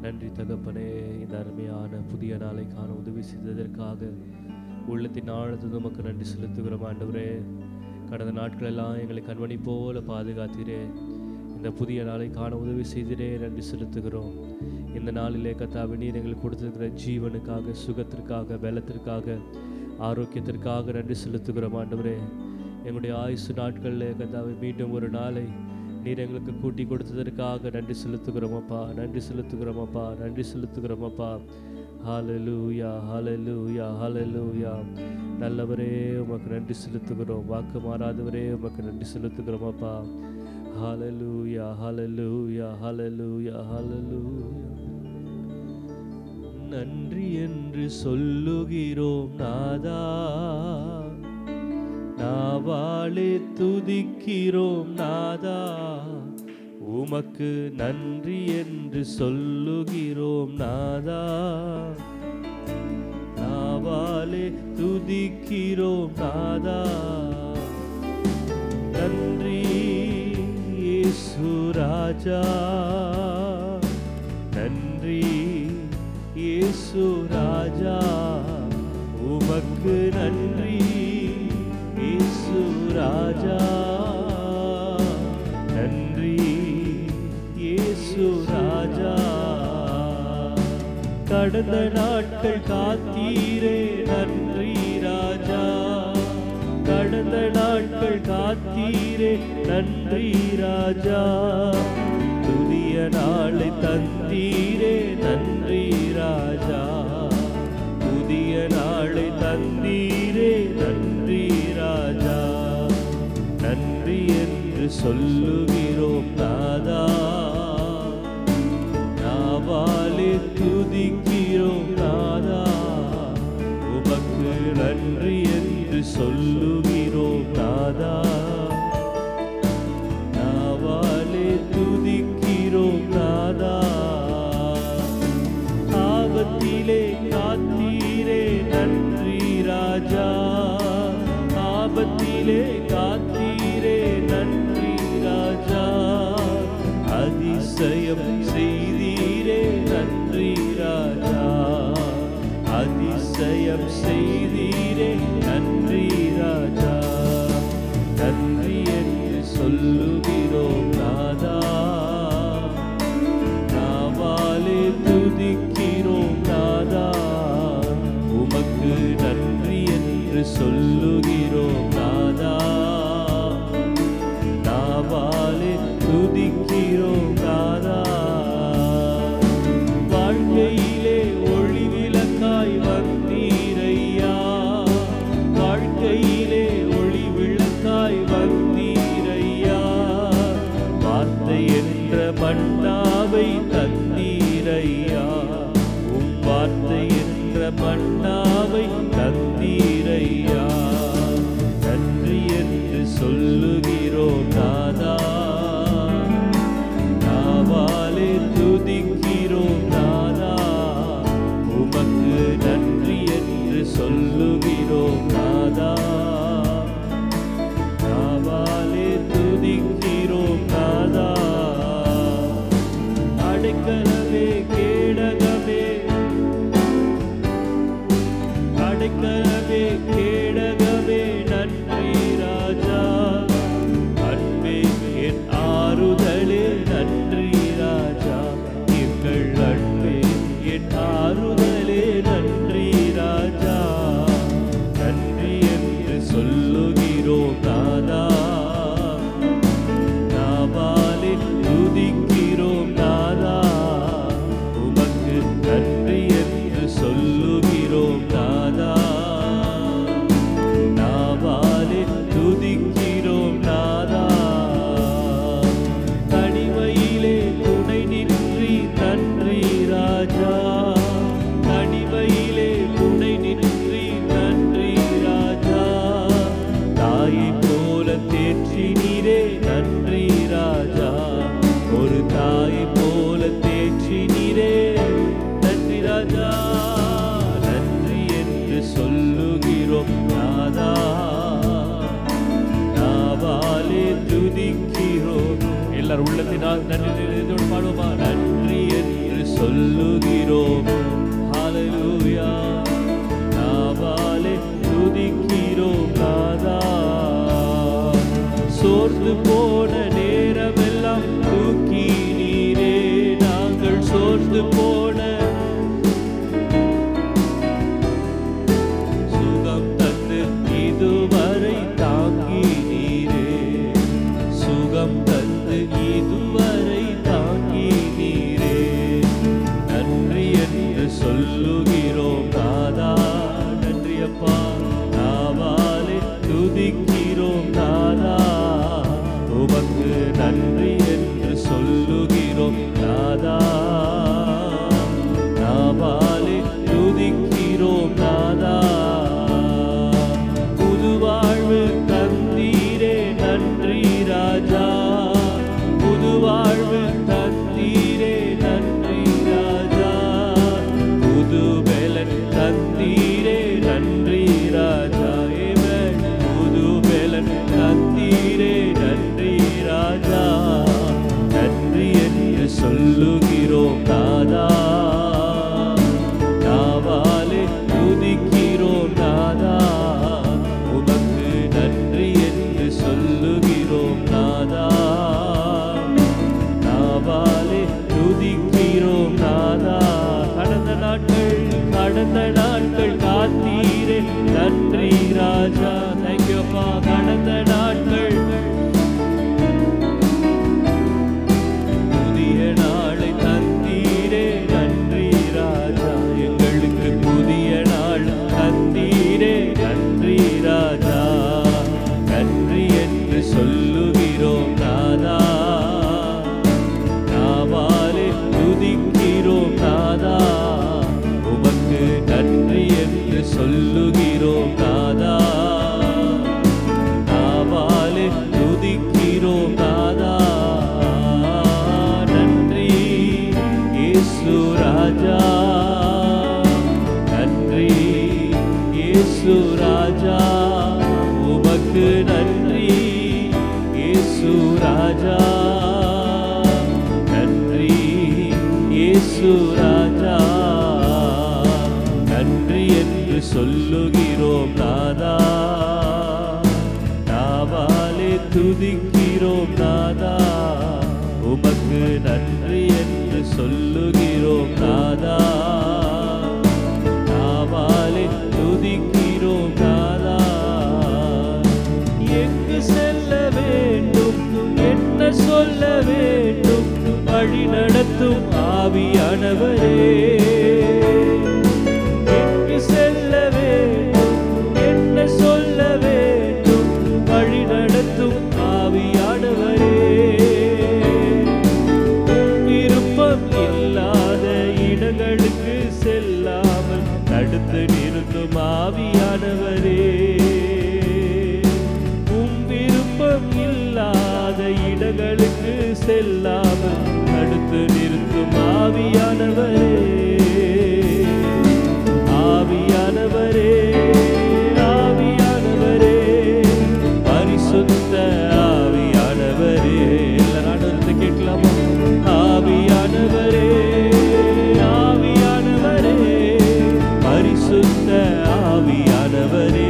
நன்றி தகப்பனே இந்த அருமையான புதிய நாளை காண உதவி செய்ததற்காக உள்ளத்தின் ஆழத்தில் உமக்கு நன்றி செலுத்துகிறோம் ஆண்டவரே கடந்த நாட்களெல்லாம் எங்களை கண்மணி போல பாதுகாத்தீரே இந்த புதிய நாளை காண உதவி செய்திரே நன்றி செலுத்துகிறோம் இந்த நாளிலே கத்தாவை நீர் எங்களுக்கு கொடுத்திருக்கிற ஜீவனுக்காக சுகத்திற்காக பலத்திற்காக ஆரோக்கியத்திற்காக நன்றி செலுத்துகிறோம் ஆண்டவரே எங்களுடைய ஆயுசு நாட்களில் கத்தாவை மீண்டும் ஒரு நாளை நீர் எங்களுக்கு கூட்டி கொடுத்ததற்காக நன்றி செலுத்துகிறோமப்பா நன்றி செலுத்துகிறோமப்பா நன்றி செலுத்துகிறோமப்பா ஹalleluya ஹalleluya ஹalleluya நல்லவரே உமக்கு நன்றி செலுத்துகிறோம் வாக்கு மாறாதவரே உமக்கு நன்றி செலுத்துகிறோமப்பா ஹalleluya ஹalleluya ஹalleluya ஹalleluya நன்றி என்று சொல்லுகிறோம் நாதா நாவாலே துதிக்கிறோம் நாதா உமக்கு நன்றி என்று சொல்லுகிறோம் நாதா நாவாலே துதிக்கிறோம் நாதா நன்றி இயேசு ராஜா நன்றி இயேசு ராஜா உமக்கு நன்றி இயேசு ராஜா நன்றி இயேசு ராஜா கடந்த நாட்கள் காத்தீரே நன்றி ராஜா கடந்த நாட்கள் காத்தீரே நன்றி ராஜா புதிய நாளை தந்தீரே நன்றி ராஜா புதிய நாளை தந்தீரே நன்றி ராஜா நன்றி என்று சொல்லுகிறோம் நாதா நாவாலே துதிக்கிறோம் நாதா உமக்கு நன்றி என்று சொல்லுகிறோம் நாதா நாவாலே துதிக்கிறோம் நாதா ஆபத்திலே காத்தீரே நன்றி ராஜா ஆபத்திலே காத்தீரே நன்றி ராஜா அதிசயம் செய்தீரே நன்றி ராஜா அதிசயம் செய்தீரே நன்றி ராஜா நன்றி என்று சொல்லுகிறோம் நாதா நாவாலே துதிக்கிறோம் நாதா உமக்கு நன்றி என்று சொல்லுகிறோம் நாதா நாவாலே துதிக்கிறோம் நாதா வாழ்க்கையிலே ஒளி விளக்காய் வந்தீரையா வாழ்க்கையிலே ஒளி விளக்காய் வந்தீரையா வார்த்தை என்ற மன்னாவை தந்தீரையா உம் வார்த்தை என்ற மன்னாவை தந்தீரையா நன்றி என்று சொல்லுகிறோம் நாதா நாவாலே துதிக்கிறோம் நாதா உமக்கு நன்றி என்று சொல்லுகிறோம் நாதா நாவாலே துதிக்கிறோம் நாதா அடைக்கலமே கேடகமே அடைக்கலமே கேடகமே நன்றி ராஜா அன்பே என் ஆறுதலே நன்றி ராஜா எங்கள் அன்பே என் ஆறுதலே நன்றி ராஜா நன்றி என்று சொல்லுகிறோம் நாதா நாவாலே துதிக்கிறோம் நாதா உமக்கு நன்றி என்று சொல்லுகிறோம் நாதா நாவாலே துதிக்கிறோம் நாதா தனிமையிலே துணை நின்றி நன்றி ராஜா தனிமையிலே துணை நின்றி நன்றி ராஜா தாயை போல தேற்றினீரே நன்றி ராஜா ஒரு தாயை போல தேற்றினீரே நன்றி ராஜா நன்றி என்று சொல்லுகிறோம் நாதா நாவாலே துதிக்கிறோம் எல்லாரும் உள்ளத்தினால் நன்றி நிறைந்தோடு பாடுவோமா நன்றி என்று சொல்லுகிறோம் ஹalleluya நாவாலே துதிக்கிறோம் நாதா சோர்ந்து போன நேரமெல்லாம் தூக்கி நீரே நாங்கள் சோர்ந்து போன சுகம் தந்து இதுவரை தாங்கி நீரே சுகம் தந்து இதுவரை தாங்கி நீரே நன்றி என்று சொல்லுகிறோம் நாதா நன்றி அப்பா நாவாலே துதிக்கிறோம் நாதா உமக்கு நன்றி என்று சொல்லுகிறோம் நாதா நாவாலே துதிக்கிறோம் நாதா புது வாழ்வு தந்தீரே நன்றி ராஜா புது வாழ்வு தந்தீரே நன்றி ராஜா புது பலன் தந்தீரே நன்றி ராஜா ஏவன் புது பலன் தந்தீரே நன்றி ராஜா நன்றி என்று சொல்லுகிறோம் நாதா நாவாலே துதிக்கிறோம் நாதா உமக்கு நன்றி என்று சொல்லுகிறோம் நாதா நாவாலே துதிக்கிறோம் நாதா கடந்த நாட்கள் கடந்த நாட்கள் காத்தீரே நன்றி ராஜா தேங்க்யூ அப்பா கடந்த நாட்கள் புதிய நாளை தந்தீரே நன்றி ராஜா எங்களுக்கு புதிய நாள் தந்தீரே நன்றி ராஜா நன்றி என்று சொல்லுகிறோம் நாதா நாவாலே துதிக்கிறோம் நாதா உமக்கு நன்றி என்று சொல்லுகிறோம் நாதா நாவாலே துதிக்கிறோம் நாதா நன்றி இயேசு ராஜா நன்றி இயேசு ராஜா உமக்கு நன்றி இயேசு ராஜா நன்றி இயேசு ராஜா நன்றி என்று சொல்லுகிறோம் நாதா நாவாலே துதிக்கிறோம் நாதா உமக்கு நன்றி என்று சொல்லுகிறோம் நாதா நாவாலே துதிக்கிறோம் நாதா எங்கு செல்ல வேண்டும் என்ன சொல்ல வேண்டும் வழி நடத்தும் ஆவியானவரே எங்கு செல்ல வேண்டும் என்ன சொல்ல வேண்டும் வழி நடத்தும் ஆவியானவரே விருப்பம் இல்லாத இடங்களுக்கு செல்லாமல் தடுத்து நிறுத்தும் ஆவியானவரே உம் விருப்பம் இல்லாத இடங்களுக்கு செல்லாமல் தடுத்து நிறுத்தும் ஆவியானவரே ஆவியானவரே ஆவியானவரே பரிசுத்த ஆவியானவரே எல்லாரும் இருந்து கேட்கலாமா ஆவியானவரே ஆவியானவரே பரிசுத்த ஆவியானவரே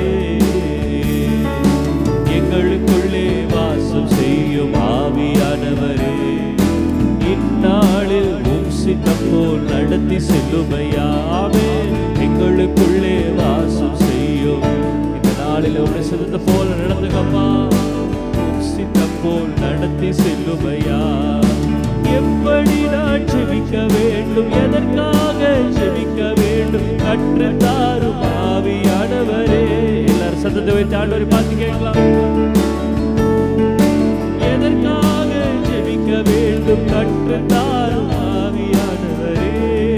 எங்களுக்குள்ளே வாசம் செய்யும் ஆவியானவரே இந்நாளில் உம் சித்தம் போல் நடத்தி செல்லுமையாவே எங்களுக்குள்ளே வாசம் செய்யும் இந்த நாளில் உடைய சித்தத்தை போல நடந்துக்கப்பா உம் சித்தம் போல் நடத்தி செல்லுமையா எப்படி நான் ஜெபிக்க வேண்டும் எதற்காக ஜெபிக்க வேண்டும் கற்று தாரும் ஆவியானவரே எல்லாரும் சத்தத்தை வைத்து ஆண்டவரை பார்த்து கேட்கலாம் எதற்காக ஜெபிக்க வேண்டும் கற்று தாரும் ஆவியானவரே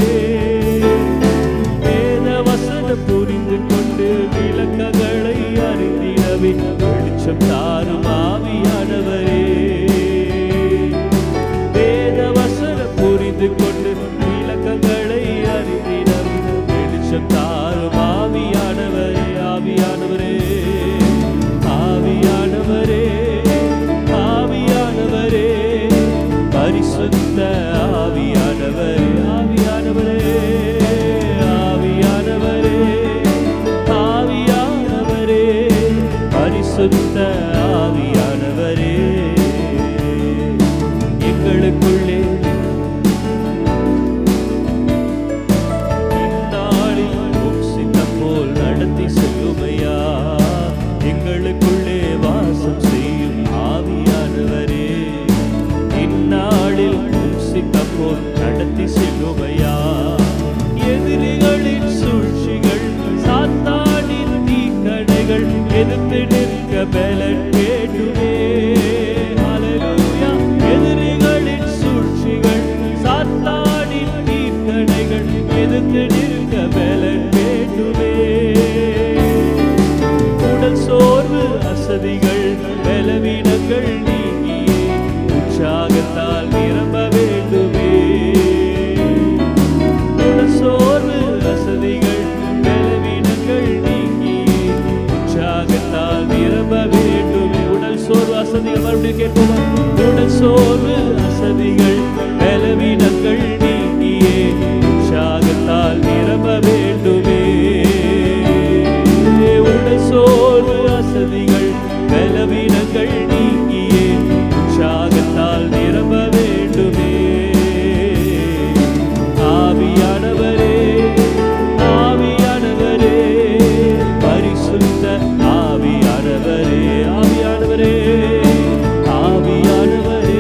வேத வசனம் புரிந்து கொண்டு விளக்கங்களை அறிந்திடவே வெளிச்சம் தாரும் ஆவியானவரே வேத வசனம் புரிந்து கொண்டு விளக்கங்களை அறிந்திடவே வெளிச்சம் தாரும் ஆவியானவரே ஆவியானவரே ஆவியானவரே ஆவியானவரே பரிசுத்த ஆவியானவரே ஆவியானவரே உற்சாகத்தால் நிரம்ப வேண்டுமே உடல் சோர்வு வசதிகள் பலவீனங்கள் நீங்கி உற்சாகத்தால் நிரம்ப வேண்டுமே உடல் சோர்வு வசதிகள் மறுபடியும் கேட்போமா உடல் சோர்வு வசதிகள் பலவீனங்கள் நீங்கியே உற்சாகத்தால் நிரம்ப வேண்டுமே உடல் சோர்வு வசதிகள் பலவீனங்கள் நீங்கியே உற்சாகத்தால் நிரம்ப வேண்டுமே ஆவியானவரே ஆவியானவரே பரிசுத்த ஆவியானவரே ஆவியானவரே ஆவியானவரே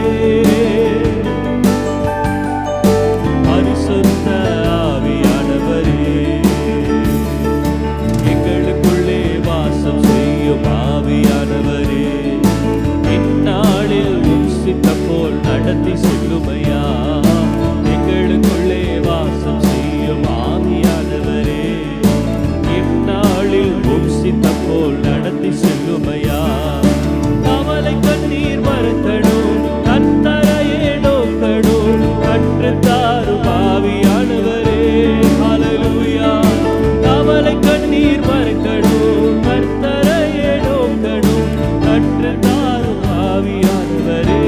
பரிசுத்த ஆவியானவரே எங்களுக்குள்ளே வாசம் செய்யும் ஆவியானவரே இந்நாளில் உம் சித்தம் போல் நடத்தி செல்லுமையா எங்களுக்குள்ளே வாசம் செய்யும் ஆவியானவரே இந்நாளில் உம் சித்தம் போல் நடத்தி செல்லுமையா கவலை கண்ணீர் மறக்கணும் கத்தரையே நோக்கணும் கற்றுத்தாரும் ஆவியானவரே ஹalleluya கவலை கண்ணீர் மறக்கணும் கர்த்தரையே நோக்கணும் கற்றுத்தாரும் ஆவியானவரே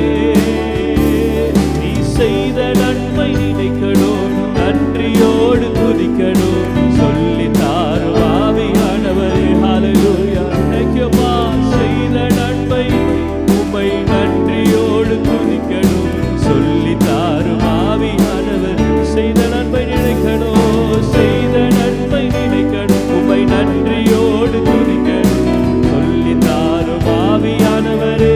நீ செய்த நன்மை நினைக்கணும் நன்றியோடு துதிக்கணும் சொல்லி தாரும் ஆவியானவரே ஹalleluya நினைக்கமா செய்த நன்மை உம்மை நன்றியோடு துதிக்கணும் சொல்லி தாரும் ஆவியானவர் செய்த நன்மை நினைக்கணும் செய்த நன்மை நினைக்கணும் உம்மை நன்றியோடு துதிக்கணும் சொல்லி தாரும் ஆவியானவரே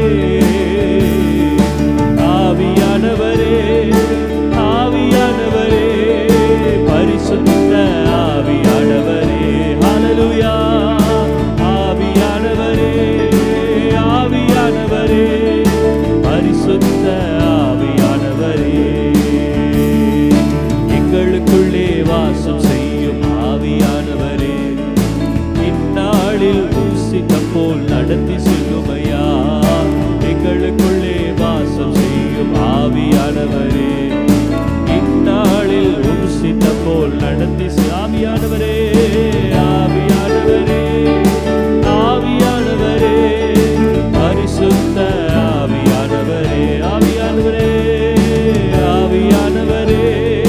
ஆவியானவரே ஆவியானவரே பரிசுத்த ஆவியானவரே ஹalleluya ஆவியானவரே ஆவியானவரே பரிசுத்த ஆவியானவரே எங்களுக்குள்ளே வாசம் செய்யும் ஆவியானவரே இந்நாளில் ஊசித்தம் போல் நடத்தி செல்லுமையா எங்களுக்குள்ளே வாசம் செய்யும் ஆவியானவரே இந்நாளில் ஊசித்தம் போல் நடத்தி செ- ஆவியானவரே ஆவியானவரே ஆவியானவரே பரிசுத்த ஆவியானவரே ஆவியானவரே ஆவியானவரே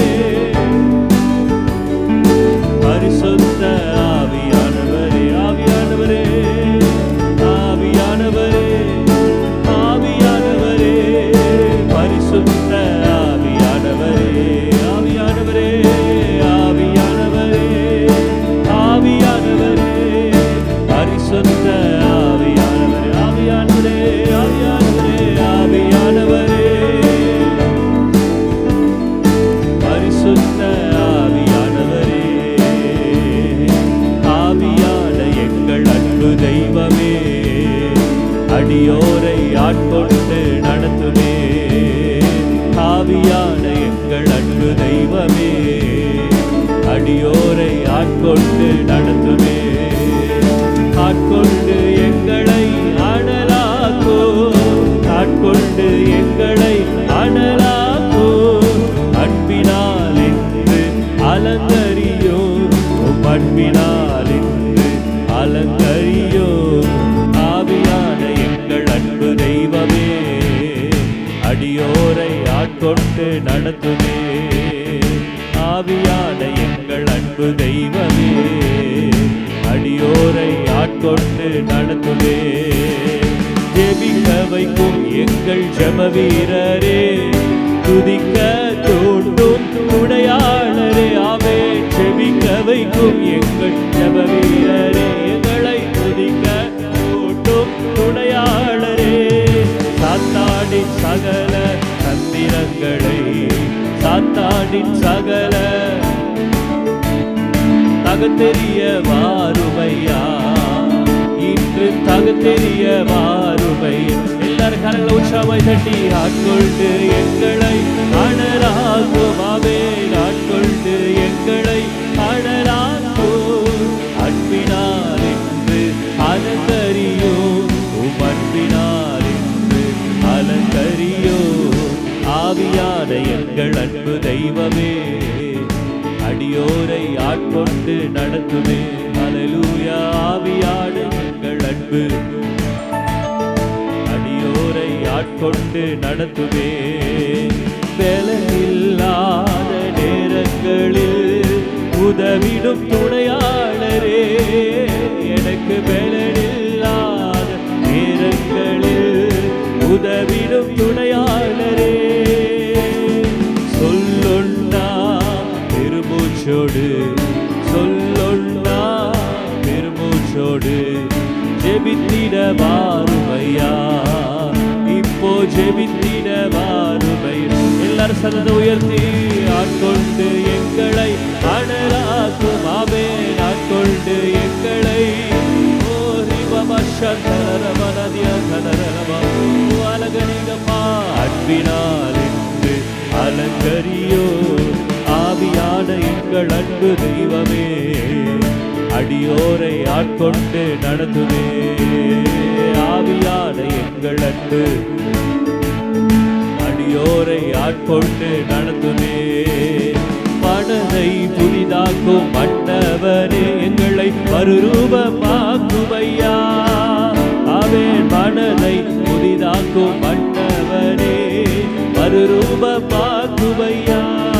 பரிசுத்த ஆவியானவரே ஆவியானவரே ஆவியானவரே ஆவியானவரே பரிசுத்த ஆவியானவரே ஆவியானவரே ஆவியானவரே ஆவியானவரே பரிசுத்த ஆவியானவரே ஆவியானவரே ஆவியானவரே ஆவியானவரே பரிசுத்த ஆவியானவரே ஆவியான எங்கள் அன்பு தெய்வமே அடியோரை ஆட்கொண்டு நடத்துமே ஆவியான எங்கள் அன்பு தெய்வமே அடியோரை ஆட்கொண்டு நடத்துமே ஆட்கொண்டு எங்களை அனலாக்கோ ஆட்கொண்டு எங்களை அனலாக்கோ அன்பினால் என்று அலங்கரியோ உம் அன்பினால் என்று அலங்கரியோ ஆவியான எங்கள் அன்பு தெய்வமே அடியோரை ஆட்கொண்டு நடத்துமே ஆவியான எங்கள் அன்பு தெய்வமே அடியோரை ஆட்கொண்டு நடத்துமே ஜெபிக்க வைக்கும் எங்கள் ஜெப வீரரே துதிக்க தூண்டும் துணையாளரே ஆவே ஜெபிக்க வைக்கும் எங்கள் ஜெப வீரரே எங்களை துதிக்க தூண்டும் துணையாளரே சாத்தாடின் சகல தந்திரங்களை சாத்தாடின் சகல தகத்தெரிய வாருமையா இன்று தகத்தெரிய வாருமை எல்லாரும் கரங்களை உற்சாகமாய் தட்டி ஆட்கொண்டு எங்களை அனராகுமாவே ஆட்கொண்டு எங்களை அனராகு அன்பினால் என்று அலங்கரியோ உம் அன்பினால் என்று அலங்கரியோ ஆவியான எங்கள் அன்பு தெய்வமே அடியோரை ஆட்கொண்டு நடத்துமே ஹalleluya ஆவியான எங்கள் அன்பு அடியோரை ஆட்கொண்டு நடத்துவே வேலையில்லாத நேரங்களில் உதவிடும் துணையாளரே எனக்கு வேலையில்லாத நேரங்களில் உதவிடும் துணையாளரே சொல்லொன்னா பெருமூச்சோடு சொல்லொன்னா பெருமூச்சோடு ஜெபித்திட வாருமையா இப்போ ஜெபித்திட வாருமை எல்லாரும் சதத உயர்த்தி ஆட்கொண்டு எங்களை அனராக்கும் ஆமே ஆட்கொண்டு எங்களை ஓ ரிவம சந்தரமனதிய கனரமா அலகரிகமா அன்பினால் என்று அலங்கரியோ ஆவியான எங்கள் அன்பு தெய்வமே அடியோரை ஆட்கொண்டு நடத்துவே ஆவியான எங்கள் அன்பு அடியோரை ஆட்கொண்டு நடத்துவே மனதை புதிதாக்கும் மன்னவரே எங்களை மறுரூபமாக்குமையா அவன் மனதை புதிதாக்கும் மன்னவரே மறுரூபமாக்குமையா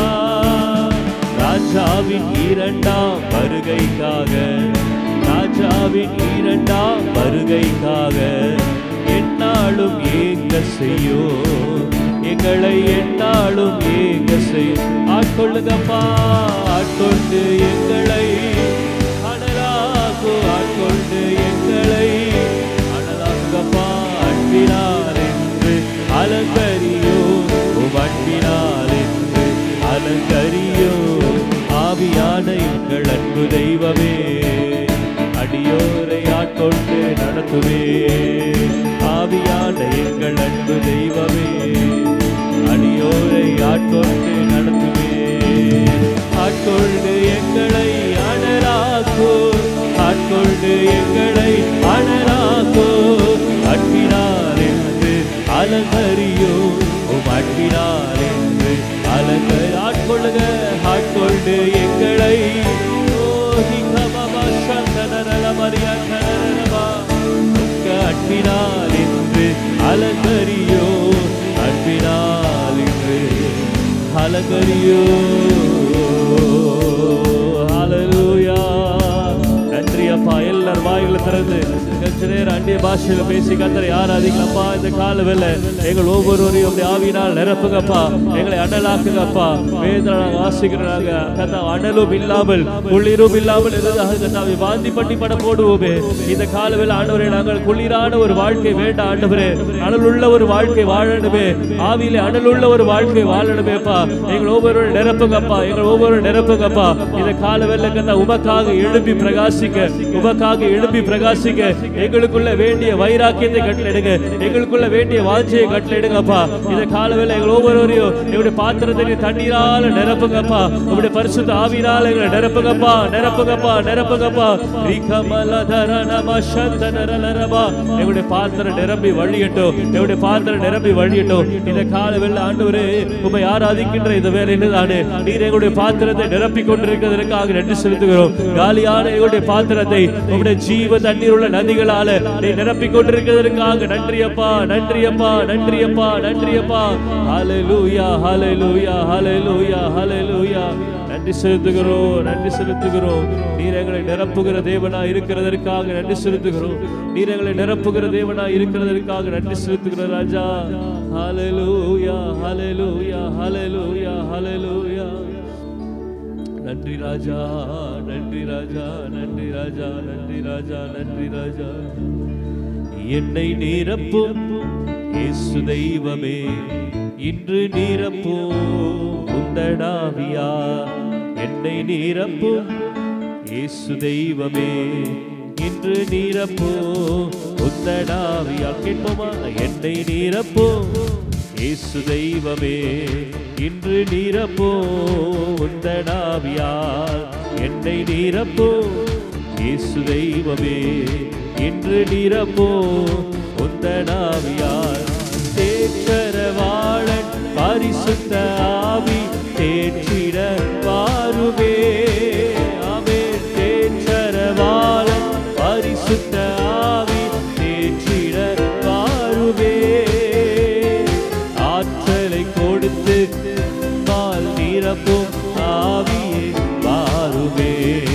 ராஜாவின் இரண்டாம் வருகைக்காக ராஜாவின் இரண்டாம் வருகைக்காக என்னாலும் ஏங்க செய்யோ எங்களை என்னாலும் ஏங்க செய்யும் ஆட்கொள்ளுங்கப்பா ஆட்கொண்டு எங்களை அனலாகு ஆட்கொண்டு எங்களை அனலாகுங்கப்பா அன்பினால் என்று அலங்கரியோ உம் அன்பினால் என்று அலங்கரியோ ஆவியான எங்கள் அன்பு தெய்வமே அடியோரை ஆட்கொண்டு நடத்துவே ஆவியான எங்கள் அன்பு தெய்வமே அடியோரை ஆட்கொண்டு நடத்துவே ஆட்கொண்டு எங்களை அனராக்கோ ஆட்கொண்டு எங்களை அனராக்கோ அன்பினார் என்று அலங்கரியோ உம் அன்பினார் என்று அலங்க ஆட்கொள்ளுக ஆட்கொண்டு எங்களை ஓ ஹிகமப சந்தனரல மரியாதனரபா உங்க அன்பினால் என்று அலங்கரியோ அன்பினால் என்று அலங்கரியோ ஹalleluya நன்றி அப்பா எல்லார் வாயில திறந்து கொஞ்ச நேரம் அந்நிய பாஷையில பேசி கத்தரை ஆராதிக்கப்பா இந்த கால வேலை எங்கள் ஒவ்வொருவரையும் உம்முடைய ஆவியினால் நிரப்புங்கப்பா எங்களை அனலாக்குங்கப்பா வேதனை வாசிக்கிறாங்க கத்தா அனலும் இல்லாமல் குளிரும் இல்லாமல் இருந்ததாக கத்தாவை வாந்தி பண்ணி பட போடுவோமே இந்த கால வேலை ஆண்டவரே நாங்கள் குளிரான ஒரு வாழ்க்கை வேண்டாம் ஆண்டவரே அனலுள்ள ஒரு வாழ்க்கை வாழணுமே ஆவியிலே அனலுள்ள ஒரு வாழ்க்கை வாழணுமேப்பா எங்கள் ஒவ்வொரு நிரப்புங்கப்பா எங்கள் ஒவ்வொரு நிரப்புங்கப்பா இந்த கால வேலை கத்தா உமக்காக எழுப்பி பிரகாசிக்க உமக்காக எழுப்பி பிரகாசிக்க எங்களுக்குள்ள வேண்டிய வைராக்கியத்தை கட்டளிடுங்க எங்களுக்குள்ள வேண்டிய வாஞ்சையை கட்டளிடுங்கப்பா இந்த கால வேலை எங்கள் ஒவ்வொருவரையும் எங்களுடைய பாத்திரத்தை நீர் தண்ணீரால நிரப்புங்கப்பா உங்களுடைய பரிசுத்த ஆவியினால எங்களை நிரப்புங்கப்பா நிரப்புங்கப்பா நிரப்புங்கப்பா ரிகமலதர நம சந்தனரலரபா எங்களுடைய பாத்திரம் நிரம்பி வழியட்டும் எங்களுடைய பாத்திரம் நிரம்பி வழியட்டும் இந்த கால வேலை ஆண்டவரே உம்மை ஆராதிக்கின்ற இந்த வேலையில தானே நீர் எங்களுடைய பாத்திரத்தை நிரப்பிக் கொண்டிருக்கிறதற்காக நன்றி செலுத்துகிறோம் காலியான எங்களுடைய பாத்திரத்தை உங்களுடைய ஜீவ தண்ணீர் உள்ள நதிகளால நீ நிரப்பிக் கொண்டிருக்கிறதற்காக நன்றி அப்பா நன்றி அப்பா நன்றி அப்பா நன்றி அப்பா ஹalleluya ஹalleluya ஹalleluya ஹalleluya நன்றி செலுத்துகிறோம் நன்றி செலுத்துகிறோம் நீர் எங்களை நிரப்புகிற தேவனா இருக்கிறதற்காக நன்றி செலுத்துகிறோம் நீர் எங்களை நிரப்புகிற தேவனா இருக்கிறதற்காக நன்றி செலுத்துகிறோம் ராஜா ஹalleluya ஹalleluya ஹalleluya ஹalleluya நன்றி ராஜா நன்றி ராஜா நன்றி ராஜா நன்றி ராஜா நன்றி ராஜா என்னை நீரப்பும் இயேசு தெய்வமே இன்று நீரப்பும் உந்தடாவியா என்னை நீரப்பும் இயேசு தெய்வமே இன்று நீரப்பும் உந்தடாவியா கேட்போமா என்னை நீரப்பும் இயேசு தெய்வமே இன்று நீரப்போ உந்தனாவியால் என்னை நீரப்போ இயேசு தெய்வமே இன்று நீரப்போ உந்தனாவியால் தே தேற்றரவாளன் பரிசுத்த ஆவி தேற்றிட வாருமே ஆமே தேற்றரவாளன் பரிசுத்த ஆவி தேற்றிட வாருமே ஆற்றலை கொடுத்து பால் நிரப்பும் ஆவியே வாருமே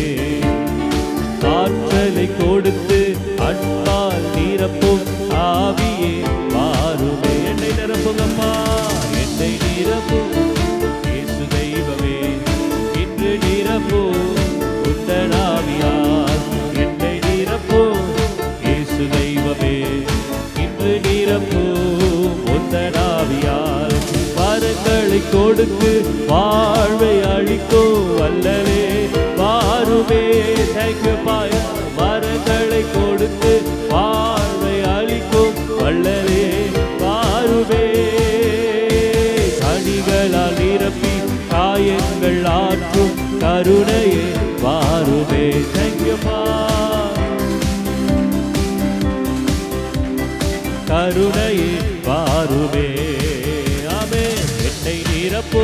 ஆற்றலை கொடுத்து அன்பால் நிரப்பும் ஆவியே வாருமே என்னை நிரப்புங்கம்மா என்னை நிரப்பும் இயேசு தெய்வமே இன்று நிரப்பும் உந்தன் ஆவியால் என்னை நிரப்பும் இயேசு தெய்வமே இன்று நிரப்பும் உந்தன் ஆவியால் வரங்களை கொடுத்து வாழ்வை அழிக்கும் வல்லவே வாருமே தேங்க்யூ பாய வரங்களை கொடுத்து வாழ்வை அழிக்கும் வல்லவே வாருமே கனிகளால் நிரப்பி காயங்கள் ஆற்றும் கருணையே வாருமே தேங்க்யூப்பா கருணையே வாருமே ஆமே என்னை நிரப்போ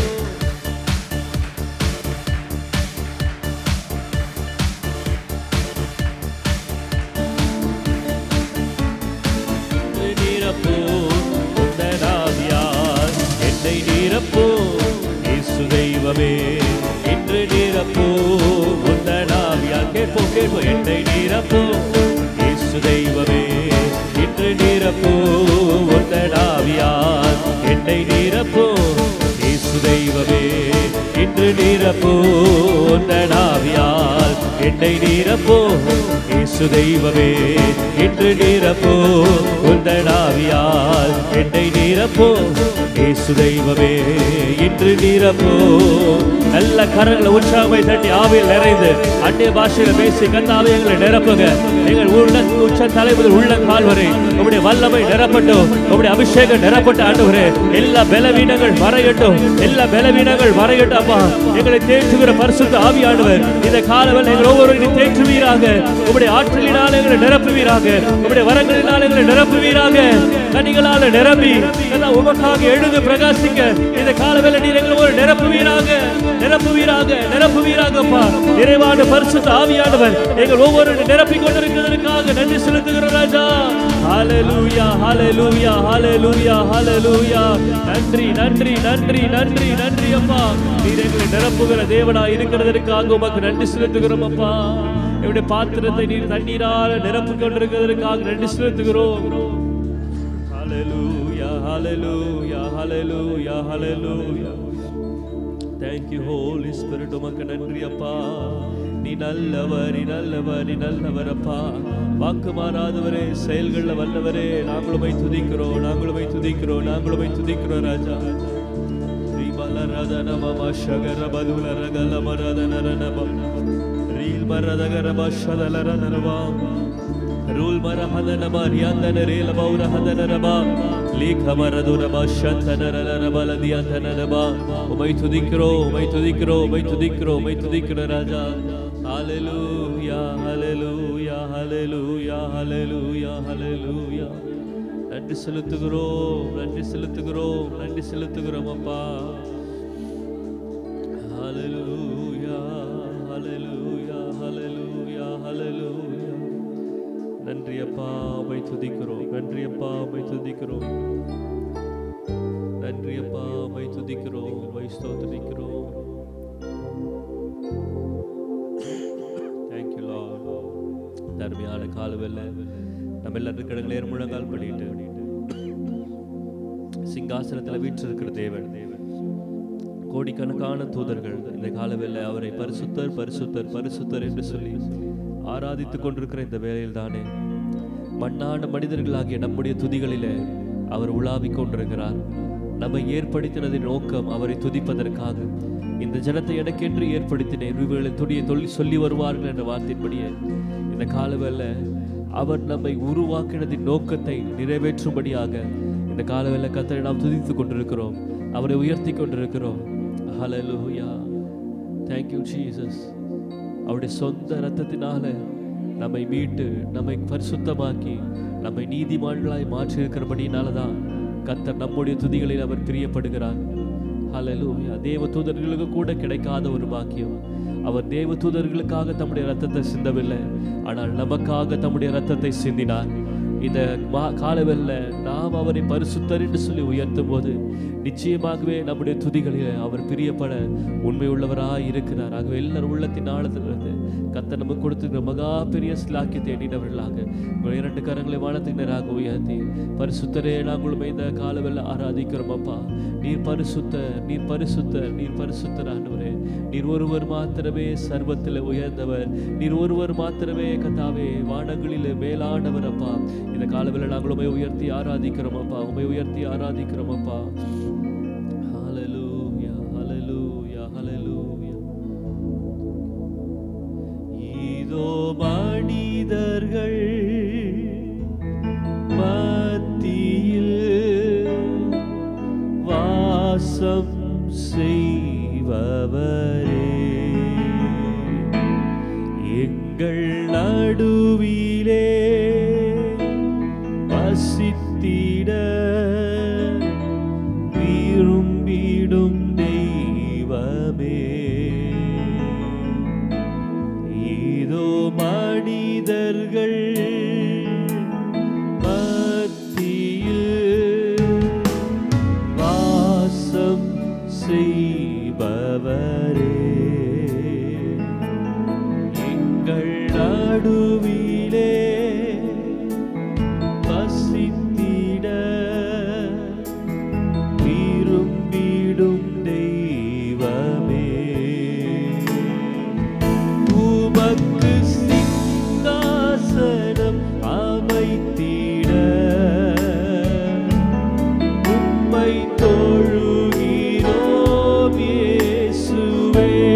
என்னை நிரப்போ உந்தனாவியார் என்னை நிரப்போ இயேசு தெய்வமே இன்று நிரப்போ உந்தனாவியார் கேட்போம் கேட்போம் என்னை நிரப்போ இயேசு தெய்வமே இன்று நிரப்போ உந்தனாவியார் என்னை நிரப்போ இயேசு தெய்வமே இன்று நிரப்போ உந்தனாவியார் என்னை நிரப்போ இயேசு தெய்வமே இன்று நிரப்போ உந்தனாவியால் என்னை நிரப்போ இயேசு தெய்வமே இன்று நிரப்போ நல்ல கரங்களை உற்சாகமை தட்டி ஆவியில் நிறைந்து அந்நிய பாஷையில பேசி கத்தாவை எங்களை நிரப்புங்க எங்கள் உள்ள உச்ச தலைமுதல் உள்ள கால் வரை உங்களுடைய வல்லமை நிரப்பட்டும் உங்களுடைய அபிஷேகம் நிரப்பட்ட ஆண்டவரே எல்லா பலவீனங்கள் மறையட்டும் எல்லா பலவீனங்கள் மறையட்டும் அப்பா எங்களை தேற்றுகிற பரிசுத்த ஆவியானவர் இந்த காலவல் எங்கள் ஒவ்வொருவரையும் தேற்றுவீராக உங்களுடைய ஆற்றலினால் எங்களை நிரப்புவீராக உங்களுடைய வரங்களினால் எங்களை நிரப்புவீராக கனிகளால் நிரம்பி எல்லாம் உமக்காக எழுந்து பிரகாசிக்க இந்த காலவேளை நீர் எங்களை ஒரு நிரப்புவீராக நிரப்புவீராக நிரப்புவீராகப்பா நிறைவான பரிசுத்த ஆவியானவர் எங்கள் ஒவ்வொரு நிரப்பிக் கொண்டிருக்கிறதற்காக நன்றி செலுத்துகிற ராஜா ஹalleluya ஹalleluya ஹalleluya ஹalleluya நன்றி நன்றி நன்றி நன்றி நன்றி அப்பா நீர் எங்களை நிரப்புகிற தேவனா இருக்கிறதற்காக உமக்கு நன்றி செலுத்துகிறோம் அப்பா என்னுடைய பாத்திரத்தை நீர் தண்ணீரால நிரப்பிக் கொண்டிருக்கிறதற்காக நன்றி செலுத்துகிறோம் Hallelujah, hallelujah, hallelujah, hallelujah. Thank you, Holy Spirit. உமக்கு நன்றி அப்பா நீ நல்லவர் நீ நல்லவர் நீ நல்லவர் அப்பா வாக்கு மாறாதவரே செயல்கள்ல வல்லவரே நாங்களுமை துதிக்கிறோம் நாங்களுமை துதிக்கிறோம் நாங்களுமை துதிக்கிறோம் ராஜா ஸ்ரீபல ரதனம சகர பதுல ரகல மரதன ரணபம் ரீல் மரதகர பஷதல ரணரவா ரூல் மர ಹದನ ಮಾರಿಯಾಂದನ ರೇಲ ಬೌರ ಹದನ ರಬ ಲೇಖ ಮರದು ರಬ ಶಂತನ ರಲ ರಬಲ ದಿಯಂತನ ರಬ ಉಮೈ ತುದಿಕ್ರೋ ಉಮೈ ತುದಿಕ್ರೋ ಉಮೈ ತುದಿಕ್ರೋ ಉಮೈ ತುದಿಕ್ರೋ ರಾಜ ஹalleluya ஹalleluya ஹalleluya ஹalleluya ஹalleluya நன்றி செலுத்துகிறோம் நன்றி செலுத்துகிறோம் நன்றி செலுத்துகிறோம் அப்பா ஹalleluya ஹalleluya ஹalleluya ஹalleluya நன்றி அப்பா உமை துதிக்கிறோம் நன்றி அப்பா உமை துதிக்கிறோம் நன்றி அப்பா உமை துதிக்கிறோம் உமை ஸ்தோத்திரிக்கிறோம் தேங்க்யூ லார்ட் தர்மையான காலவெல்ல நம்ம எல்லாரும் இருக்கிற நேர் முழங்கால் பண்ணிட்டு சிங்காசனத்தில் வீற்றிருக்கிற தேவன் தேவன் கோடிக்கணக்கான தூதர்கள் இந்த காலவெல்ல அவரை பரிசுத்தர் பரிசுத்தர் பரிசுத்தர் என்று சொல்லி ஆராதித்துக் கொண்டிருக்கிற இந்த வேளையில் தானே மண்ணான மனிதர்களாகிய நம்முடைய துதிகளிலே அவர் உலாவிக் கொண்டிருக்கிறார் நம்மை ஏற்படுத்தினதின் நோக்கம் அவரை துதிப்பதற்காக இந்த ஜனத்தை எனக்கென்று ஏற்படுத்தினேன் இவர்களை துணியை சொல்லி சொல்லி வருவார்கள் என்ற வார்த்தையின்படியே இந்த காலவெல்ல அவர் நம்மை உருவாக்கினதின் நோக்கத்தை நிறைவேற்றும்படியாக இந்த காலவெல்ல கத்தரை நாம் துதித்துக் கொண்டிருக்கிறோம் அவரை உயர்த்தி கொண்டிருக்கிறோம் ஹalleluya thank you ஜீசஸ் அவருடைய சொந்த இரத்தத்தினால நம்மை மீட்டு நம்மை பரிசுத்தமாக்கி நம்மை நீதிமான்களாய் மாற்றி இருக்கிறபடினால தான் கத்தர் நம்முடைய துதிகளில் அவர் பிரியப்படுகிறார் ஹalleluya தேவ தூதர்களுக்கு கூட கிடைக்காத ஒரு பாக்கியம் அவர் தேவ தூதர்களுக்காக தம்முடைய ரத்தத்தை சிந்தவில்லை ஆனால் நமக்காக தம்முடைய ரத்தத்தை சிந்தினார் இந்த மா காலவெல்ல நாம் அவரை பரிசுத்தர் என்று சொல்லி உயர்த்தும் போது நிச்சயமாகவே நம்முடைய துதிகளில் அவர் பிரியப்பட உண்மை உள்ளவராய் இருக்கிறார் ஆகவே எல்லாரும் உள்ளத்தின் ஆழத்திலிருந்து கத்த நமக்கு கொடுத்துக்கிற மகா பெரிய சிலாக்கியத்தை எண்ணினவர்களாக உங்கள் இரண்டு கரங்களை வானத்துக்கு நேராக உயர்த்தி பரிசுத்தரே நாங்களும் இந்த காலவெல்ல ஆராதிக்கிறோம் அப்பா நீர் பரிசுத்த நீர் பரிசுத்த நீர் பரிசுத்தர் ஆண்டவரே நீர் ஒருவர் மாத்திரமே சர்வத்தில் உயர்ந்தவர் நீர் ஒருவர் மாத்திரமே கத்தாவே வானங்களில் மேலானவர் அப்பா இந்த காலவில் நாங்கள் உமை உயர்த்தி ஆராதிக்கிறோம் அப்பா உமை உயர்த்தி ஆராதிக்கிறோம் அப்பா ஹalleluya ஹalleluya ஹalleluya இதோ மனிதர்கள் மத்தியில் வாசம் செய்பவரே எங்கள் நடுவிலே வசித்திட விரும்பிடும் தெய்வமே இதோ மனிதர்கள் மத்தியில் வாசம் செய்பவரே எங்கள் நடுவிலே வசித்திட விரும்பிடும் தெய்வமே உமக்கு சிங்காசனம் அமைத்திட உம்மை தொழுகிறோம் இயேசுவே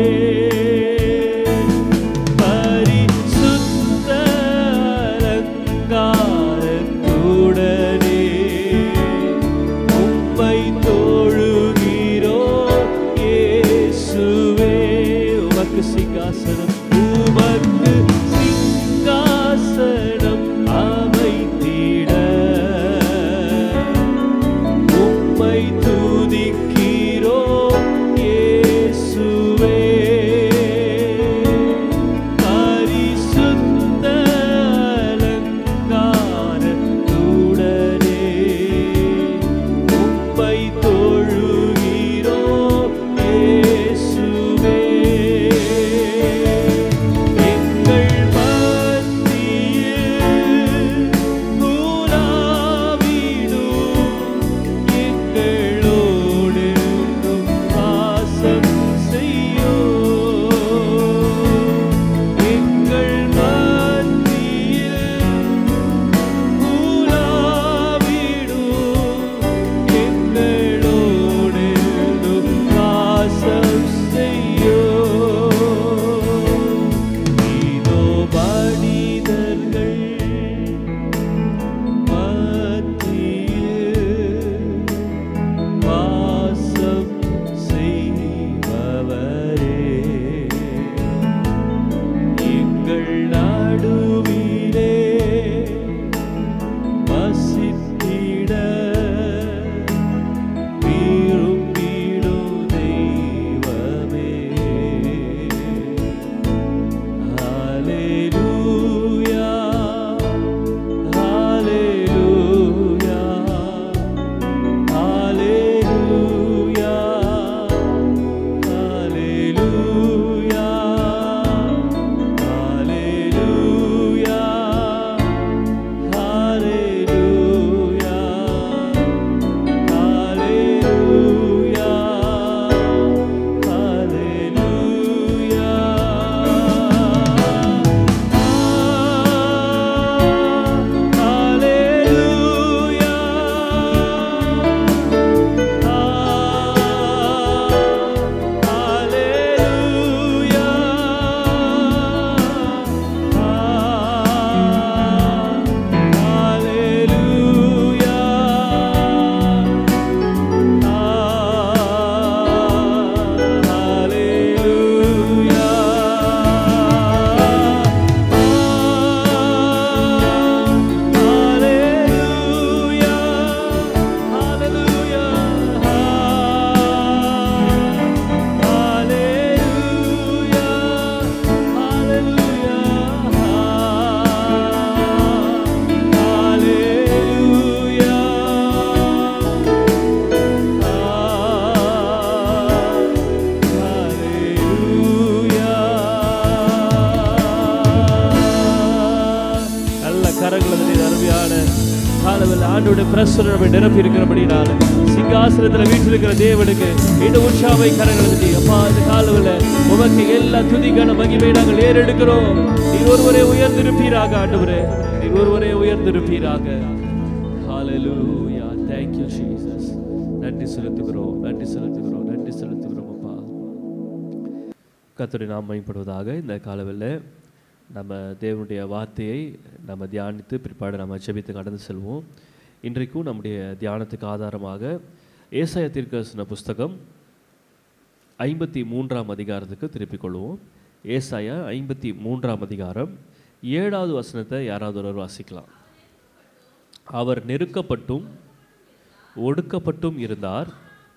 ஆண்டவருடைய பிரசனம் நம்மை நிரப்பி இருக்கிறபடினால சிங்காசனத்துல வீற்றிருக்கிற தேவனுக்கு இந்த உற்சாவை கரங்களுக்கு அப்பா இந்த காலவில் உமக்கு எல்லா துதிக்கான மகிமை நாங்கள் ஏறெடுக்கிறோம் நீர் ஒருவரே உயர்ந்திருப்பீராக ஆண்டவரே நீர் ஒருவரே உயர்ந்திருப்பீராக ஹalleluya thank you jesus நன்றி செலுத்துகிறோம் நன்றி செலுத்துகிறோம் நன்றி செலுத்துகிறோம் அப்பா கர்த்தருடைய நாம் மைப்படுவதாக இந்த காலவில் நம்ம தேவனுடைய வார்த்தையை நம்ம தியானித்து பிற்பாடு நம்ம ஜெபித்து கடந்து செல்வோம் இன்றைக்கும் நம்முடைய தியானத்துக்கு ஆதாரமாக ஏசாய தீர்க்கதரிசன புஸ்தகம் ஐம்பத்தி மூன்றாம் அதிகாரத்துக்கு திருப்பிக் கொள்வோம் ஏசாயா ஐம்பத்தி மூன்றாம் அதிகாரம் ஏழாவது வசனத்தை யாராவது ஒருவர் வாசிக்கலாம் அவர் நெருக்கப்பட்டும் ஒடுக்கப்பட்டும் இருந்தார்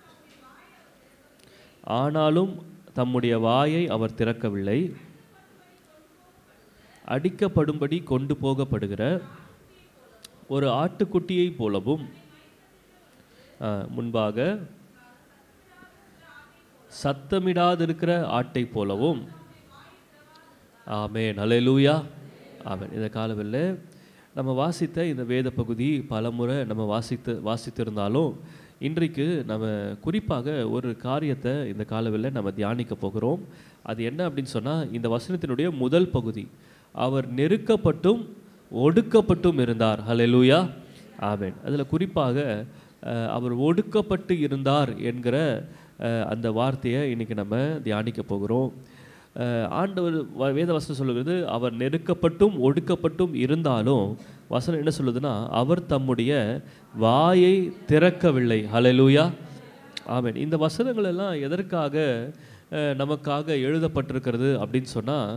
ஆனாலும் தம்முடைய வாயை அவர் திறக்கவில்லை அடிக்கப்படும்படி கொண்டு போகப்படுகிற ஒரு ஆட்டுக்குட்டியைப் போலவும் ஆ, முன்பாக சத்தமிடாதிருக்கிற ஆட்டைப் போலவும் ஆமென் ஹalleluya ஆமென் இந்த காலவில் நம்ம வாசித்த இந்த வேத பகுதி பலமுறை நம்ம வாசித்து வாசித்திருந்தாலும் இன்றைக்கு நம்ம குறிப்பாக ஒரு காரியத்தை இந்த காலவில் நம்ம தியானிக்க போகிறோம் அது என்ன அப்படின்னு சொன்னால் இந்த வசனத்தினுடைய முதல் பகுதி அவர் நெருக்கப்பட்டும் ஒடுக்கப்பட்டும் இருந்தார் ஹalleluya ஆமென் அதில் குறிப்பாக அஹ், அவர் ஒடுக்கப்பட்டு இருந்தார் என்கிற அஹ், அந்த வார்த்தையை இன்னைக்கு நம்ம தியானிக்க போகிறோம் அஹ், ஆண்டவர் வ- வேத வசனம் சொல்லுகிறது அவர் நெருக்கப்பட்டும் ஒடுக்கப்பட்டும் இருந்தாலும் வசனம் என்ன சொல்லுதுன்னா அவர் தம்முடைய வாயை திறக்கவில்லை ஹalleluya ஆமென் இந்த வசனங்கள் எல்லாம் எதற்காக அஹ், நமக்காக எழுதப்பட்டிருக்கிறது அப்படின்னு சொன்னால்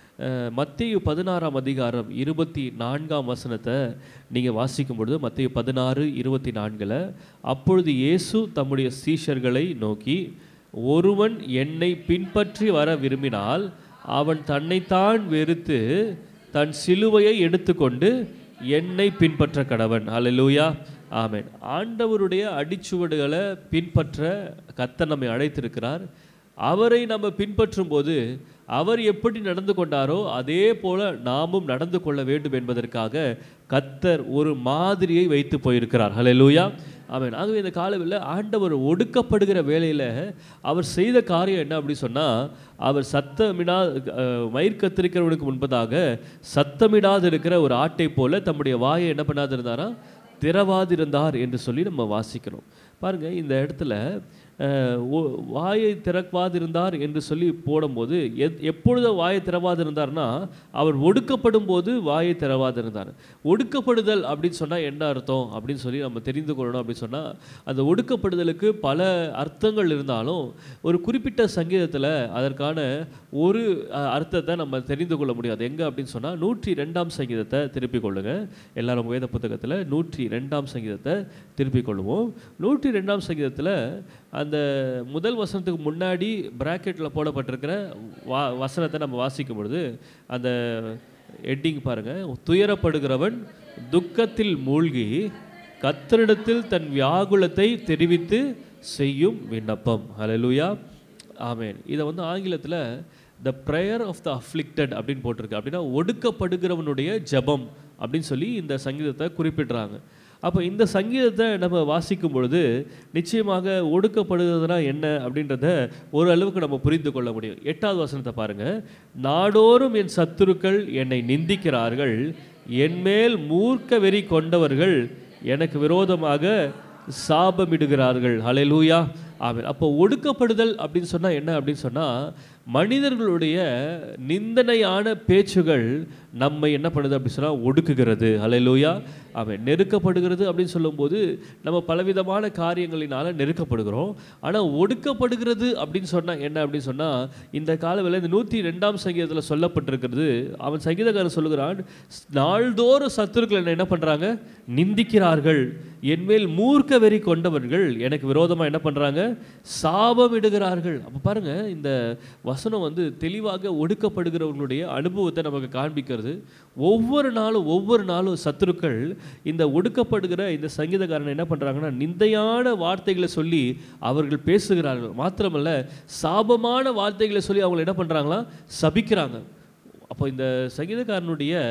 மத்திய பதினாறாம் அதிகாரம் இருபத்தி நான்காம் வசனத்தை நீங்கள் வாசிக்கும் பொழுது மத்திய பதினாறு இருபத்தி நான்கில் அப்பொழுது இயேசு தம்முடைய சீஷர்களை நோக்கி ஒருவன் என்னை பின்பற்றி வர விரும்பினால் அவன் தன்னைத்தான் வெறுத்து தன் சிலுவையை எடுத்துக்கொண்டு என்னை பின்பற்ற கடவன் அல்லேலூயா ஆமென் ஆண்டவருடைய அடிச்சுவடுகளை பின்பற்ற கர்த்தர் நம்மை அழைத்திருக்கிறார் அவரை நம்ம பின்பற்றும் போது அவர் எப்படி நடந்து கொண்டாரோ அதே போல நாமும் நடந்து கொள்ள வேண்டும் என்பதற்காக கத்தர் ஒரு மாதிரியை வைத்து போயிருக்கிறார் ஹalleluya ஆமென் ஆகவே இந்த காலவில் ஆண்டவர் ஒடுக்கப்படுகிற வேளையில் அவர் செய்த காரியம் என்ன அப்படி சொன்னால் அவர் சத்தமிடா அஹ், மயிர் கத்திரிக்கிறவனுக்கு முன்பதாக சத்தமிடாது இருக்கிற ஒரு ஆட்டை போல தம்முடைய வாயை என்ன பண்ணாது இருந்தாரா திறவாதிருந்தார் என்று சொல்லி நம்ம வாசிக்கிறோம் பாருங்க இந்த இடத்துல அஹ், ஒ- வாயை திறவாதிருந்தார் என்று சொல்லி போடும்போது எத் எப்பொழுது வாயை திறவாதிருந்தார்னா அவர் ஒடுக்கப்படும் போது வாயை திறவாதிருந்தார் ஒடுக்கப்படுதல் அப்படின்னு சொன்னால் என்ன அர்த்தம் அப்படின்னு சொல்லி நம்ம தெரிந்து கொள்ளணும் அப்படின்னு சொன்னால் அந்த ஒடுக்கப்படுதலுக்கு பல அர்த்தங்கள் இருந்தாலும் ஒரு குறிப்பிட்ட சங்கீதத்தில் அதற்கான ஒரு அஹ், அர்த்தத்தை நம்ம தெரிந்து கொள்ள முடியாது எங்கே அப்படின்னு சொன்னால் நூற்றி ரெண்டாம் சங்கீதத்தை திருப்பிக் கொள்ளுங்க எல்லாரும் வேத புத்தகத்தில் நூற்றி ரெண்டாம் சங்கீதத்தை திருப்பிக் கொள்வோம் நூற்றி ரெண்டாம் சங்கீதத்தில் அந்த முதல் வசனத்துக்கு முன்னாடி பிராக்கெட்டில் போடப்பட்டிருக்கிற வா வசனத்தை நம்ம வாசிக்கும் பொழுது அந்த ஹெட்டிங் பாருங்க துயரப்படுகிறவன் துக்கத்தில் மூழ்கி கத்தரிடத்தில் தன் வியாகுலத்தை தெரிவித்து செய்யும் விண்ணப்பம் ஹalleluya ஆமென் இதை வந்து ஆங்கிலத்தில் the prayer of the afflicted அப்படின்னு போட்டிருக்கு அப்படின்னா ஒடுக்கப்படுகிறவனுடைய ஜெபம் அப்படின்னு சொல்லி இந்த சங்கீதத்தை குறிப்பிடுறாங்க அப்போ இந்த சங்கீதத்தை நம்ம வாசிக்கும் பொழுது நிச்சயமாக ஒடுக்கப்படுகிறதுனா என்ன அப்படின்றத ஓரளவுக்கு நம்ம புரிந்து கொள்ள முடியும் எட்டாவது வசனத்தை பாருங்க நாடோறும் என் சத்துருக்கள் என்னை நிந்திக்கிறார்கள் என்மேல் மூர்க்க வெறி கொண்டவர்கள் எனக்கு விரோதமாக சாபமிடுகிறார்கள் ஹalleluya ஆமென் அப்போ ஒடுக்கப்படுதல் அப்படின்னு சொன்னா என்ன அப்படின்னு சொன்னா மனிதர்களுடைய நிந்தனையான பேச்சுகள் நம்மை என்ன பண்ணுது அப்படின்னு சொன்னா ஒடுக்குகிறது ஹalleluya ஆமென் நெருக்கப்படுகிறது அப்படின்னு சொல்லும்போது நம்ம பலவிதமான காரியங்களினால நெருக்கப்படுகிறோம் ஆனால் ஒடுக்கப்படுகிறது அப்படின்னு சொன்னா என்ன அப்படின்னு சொன்னா இந்த காலவில் இந்த நூற்றி ரெண்டாம் சங்கீதத்தில் சொல்லப்பட்டிருக்கிறது அவன் சங்கீதக்காரன் சொல்லுகிறான் நாள்தோறும் சத்துருக்கள் என்ன என்ன பண்றாங்க நிந்திக்கிறார்கள் என்மேல் மூர்க்க வெறி கொண்டவர்கள் எனக்கு விரோதமாக என்ன பண்றாங்க சாபமிடுகிறார்கள் அப்போ பாருங்க இந்த வசனம் வந்து தெளிவாக ஒடுக்கப்படுகிறவர்களுடைய அனுபவத்தை நமக்கு காண்பிக்கிறது ஒவ்வொரு நாளும் ஒவ்வொரு நாளும் சத்துருக்கள் இந்த ஒடுக்கப்படுகிற இந்த சங்கீதக்காரன் என்ன பண்றாங்கன்னா நிந்தையான வார்த்தைகளை சொல்லி அவர்கள் பேசுகிறார்கள் மாத்திரமல்ல சாபமான வார்த்தைகளை சொல்லி அவங்க என்ன பண்றாங்களா சபிக்கிறாங்க அப்போ இந்த சங்கீதக்காரனுடைய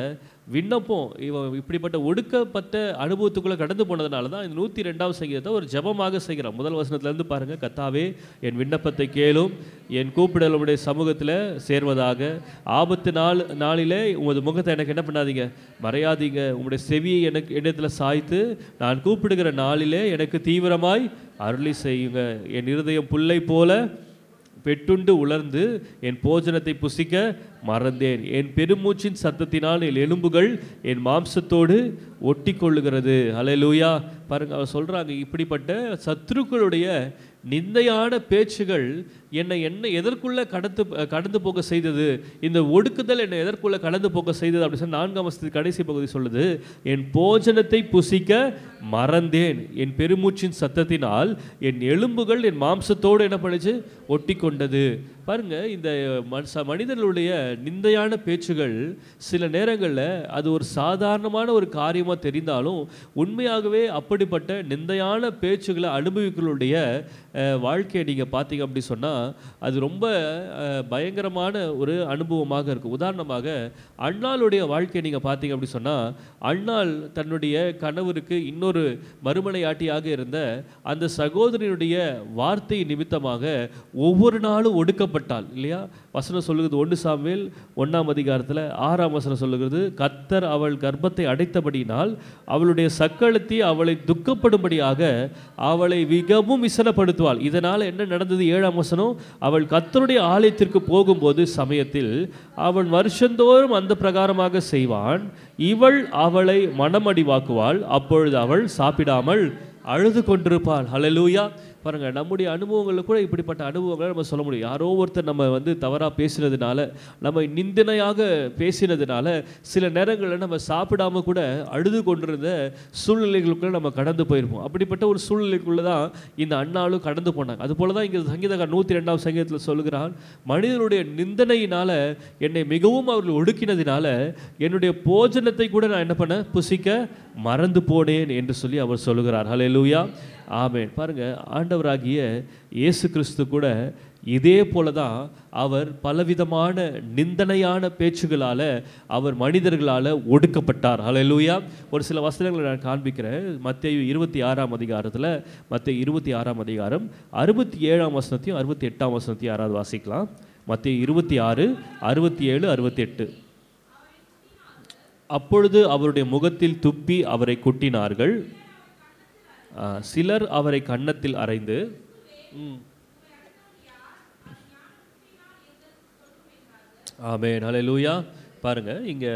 விண்ணப்பம் இவன் இப்படிப்பட்ட ஒடுக்கப்பட்ட அனுபவத்துக்குள்ளே கடந்து போனதுனால தான் இந்த நூற்றி ரெண்டாவது சங்கீதத்தை ஒரு ஜெபமாக செய்கிறான் முதல் வசனத்துலேருந்து பாருங்கள் கத்தாவே என் விண்ணப்பத்தை கேளும் என் கூப்பிடல் உடைய சமூகத்தில் சேர்வதாக ஆபத்து நாள் நாளிலே உமது முகத்தை எனக்கு என்ன பண்ணாதீங்க மறையாதீங்க உங்களுடைய செவியை எனக்கு இடத்துல சாய்த்து நான் கூப்பிடுகிற நாளிலே எனக்கு தீவிரமாய் அருளி செய்யுங்க என் இருதயம் புல்லை போல பெட்டுண்டு உலர்ந்து என் போஜனத்தை புசிக்க மறந்தேன் என் பெருமூச்சின் சத்தத்தினால் என் எலும்புகள் என் மாம்சத்தோடு ஒட்டி கொள்ளுகிறது ஹalleluya பாருங்க அவர் சொல்றாங்க இப்படிப்பட்ட சத்துருக்களுடைய நிந்தையான பேச்சுகள் என்னை என்ன எதற்குள்ள கடந்து கடந்து போக செய்தது இந்த ஒடுக்குதல் என்னை எதற்குள்ள கடந்து போக செய்தது அப்படி சொல்லி நான்காம் வசதி கடைசி பகுதி சொல்லுது என் போஜனத்தை புசிக்க மறந்தேன் என் பெருமூச்சின் சத்தத்தினால் என் எலும்புகள் என் மாம்சத்தோடு என்ன பண்ணுச்சு ஒட்டி கொண்டது பாருங்க இந்த மனுஷ மனிதர்களுடைய நிந்தையான பேச்சுகள் சில நேரங்களில் அது ஒரு சாதாரணமான ஒரு காரியமாக தெரிந்தாலும் உண்மையாகவே அப்படிப்பட்ட நிந்தையான பேச்சுகளை அனுபவிகளுடைய அஹ், வாழ்க்கையை நீங்கள் பார்த்தீங்க அப்படி சொன்னால் அது ரொம்ப அஹ், பயங்கரமான ஒரு அனுபவமாக இருக்கும் உதாரணமாக அண்ணாளுடைய வாழ்க்கையை நீங்கள் பார்த்தீங்க அப்படி சொன்னால் அண்ணாள் தன்னுடைய கணவருக்கு இன்னொரு மறுமனையாட்டியாக இருந்த அந்த சகோதரியுடைய வார்த்தை நிமித்தமாக ஒவ்வொரு நாளும் ஒடுக்கப்பட்டாள் இல்லையா வசனம் சொல்லுகிறது ஒன்று சாமுவேல் ஒன்றாம் அதிகாரத்தில் ஆறாம் வசனம் சொல்லுகிறது கத்தர் அவள் கர்ப்பத்தை அடைத்தபடியினால் அவளுடைய சக்களத்தை அவளை துக்கப்படும்படியாக அவளை மிகவும் விசனப்படுத்துவாள் இதனால் என்ன நடந்தது ஏழாம் வசனம் அவள் கத்தருடைய ஆலயத்திற்கு போகும்போது சமயத்தில் அவன் வருஷந்தோறும் அந்த பிரகாரமாக செய்வான் இவள் அவளை மனமடிவாக்குவாள் அப்பொழுது அவள் சாப்பிடாமல் அழுது கொண்டிருப்பாள் ஹalleluya பாருங்க நம்முடைய அனுபவங்களில் கூட இப்படிப்பட்ட அனுபவங்களை நம்ம சொல்ல முடியும் யாரோ ஒருத்தர் நம்ம வந்து தவறாக பேசினதுனால நம்ம நிந்தனையாக பேசினதுனால சில நேரங்களில் நம்ம சாப்பிடாம கூட அழுது கொண்டிருந்த சூழ்நிலைகளுக்குள்ள நம்ம கடந்து போயிருப்போம் அப்படிப்பட்ட ஒரு சூழ்நிலைக்குள்ள தான் இந்த அண்ணாலும் கடந்து போனாங்க அது போல தான் இங்கே சங்கீதக்கார் நூற்றி ரெண்டாம் சங்கீதத்தில் சொல்லுகிறான் மனிதனுடைய நிந்தனையினால என்னை மிகவும் அவர்கள் ஒடுக்கினதினால என்னுடைய போஜனத்தை கூட நான் என்ன பண்ண புசிக்க மறந்து போனேன் என்று சொல்லி அவர் சொல்லுகிறார் ஹalleluya ஆமென் பாருங்க ஆண்டவராகிய இயேசு கிறிஸ்து கூட இதே போல தான் அவர் பலவிதமான நிந்தனையான பேச்சுகளால அவர் மனிதர்களால ஒடுக்கப்பட்டார் ஹalleluya ஒரு சில வசனங்களை நான் காண்பிக்கிறேன் மத்தேயு இருபத்தி ஆறாம் அதிகாரத்தில் மத்தேயு இருபத்தி ஆறாம் அதிகாரம் அறுபத்தி ஏழாம் வசனத்தையும் அறுபத்தி எட்டாம் வசனத்தையும் யாராவது வாசிக்கலாம் மத்தேயு இருபத்தி ஆறு அறுபத்தி ஏழு அறுபத்தி எட்டு அப்பொழுது அவருடைய முகத்தில் துப்பி அவரை குட்டினார்கள் ஆ, சிலர் அவரை கன்னத்தில் அறைந்து ம். ஆமென் ஹalleluya பாருங்க இங்க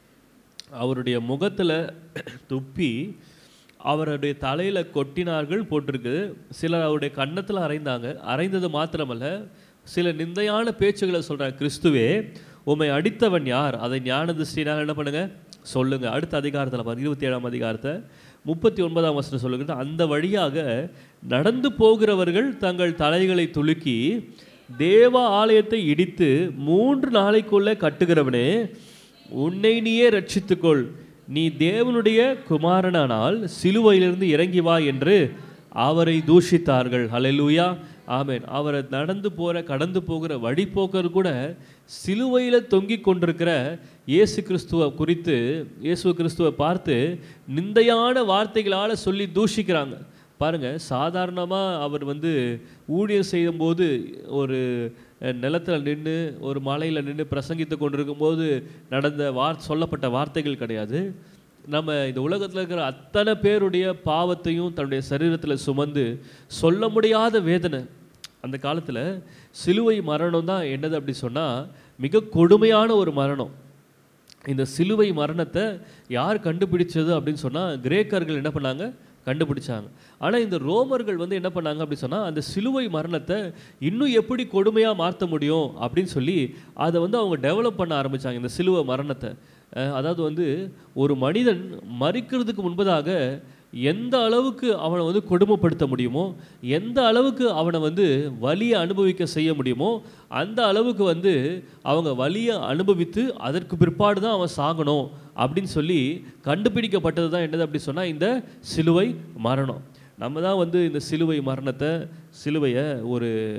அவருடைய முகத்துல துப்பி அவருடைய தலையில கொட்டினார்கள் போட்டிருக்கு சிலர் அவருடைய கன்னத்துல அறைந்தாங்க அறைந்தது மாத்திரமல்ல சில நிந்தையான பேச்சுகளை சொல்றாங்க கிறிஸ்துவே உம்மை அடித்தவன் யார் அதை ஞான திருஷ்டினால் என்ன பண்ணுங்க சொல்லுங்க அடுத்த அதிகாரத்தில் பாருங்க இருபத்தி ஏழாம் அதிகாரத்தை முப்பத்தி ஒன்பதாம் வசனம் சொல்லுகிறது அந்த வழியாக நடந்து போகிறவர்கள் தங்கள் தலைகளை துலுக்கி தேவ ஆலயத்தை இடித்து மூன்று நாளைக்குள்ளே கட்டுகிறவனே உன்னை நீயே ரட்சித்துக்கொள் நீ தேவனுடைய குமாரனானால் சிலுவையிலிருந்து இறங்கி வா என்று அவரை தூஷித்தார்கள் ஹalleluya ஆமென் அவரை நடந்து போகிற கடந்து போகிற வழிபோக்கர் கூட சிலுவையில் தொங்கிக் கொண்டிருக்கிற இயேசு கிறிஸ்துவை குறித்து இயேசு கிறிஸ்துவை பார்த்து நிந்தையான வார்த்தைகளால் சொல்லி தூஷிக்கிறாங்க பாருங்க சாதாரணமாக அவர் வந்து ஊழியம் செய்யும்போது ஒரு அஹ், நிலத்துல நின்று ஒரு மலையில் நின்று பிரசங்கித்து கொண்டிருக்கும்போது நடந்த வார் சொல்லப்பட்ட வார்த்தைகள் கிடையாது நம்ம இந்த உலகத்தில் இருக்கிற அத்தனை பேருடைய பாவத்தையும் தன்னுடைய சரீரத்தில் சுமந்து சொல்ல முடியாத வேதனை அந்த காலத்தில் சிலுவை மரணம் தான் என்னது அப்படி சொன்னால் மிக கொடுமையான ஒரு மரணம் இந்த சிலுவை மரணத்தை யார் கண்டுபிடிச்சது அப்படின்னு சொன்னால் கிரேக்கர்கள் என்ன பண்ணாங்க கண்டுபிடிச்சாங்க ஆனால் இந்த ரோமர்கள் வந்து என்ன பண்ணாங்க அப்படி சொன்னால் அந்த சிலுவை மரணத்தை இன்னும் எப்படி கொடுமையாக மாற்ற முடியும் அப்படின்னு சொல்லி அதை வந்து அவங்க டெவலப் பண்ண ஆரம்பிச்சாங்க இந்த சிலுவை மரணத்தை அஹ் அதாவது வந்து ஒரு மனிதன் மறிக்கிறதுக்கு முன்பதாக எந்த அளவுக்கு அவனை வந்து கொடுமைப்படுத்த முடியுமோ எந்த அளவுக்கு அவனை வந்து வலியை அனுபவிக்க செய்ய முடியுமோ அந்த அளவுக்கு வந்து அவங்க வலியை அனுபவித்து அதற்கு பிற்பாடு தான் அவன் சாகணும் அப்படின்னு சொல்லி கண்டுபிடிக்கப்பட்டது தான் என்னது அப்படி சொன்னால் இந்த சிலுவை மரணம் நம்ம தான் வந்து இந்த சிலுவை மரணத்தை சிலுவையை ஒரு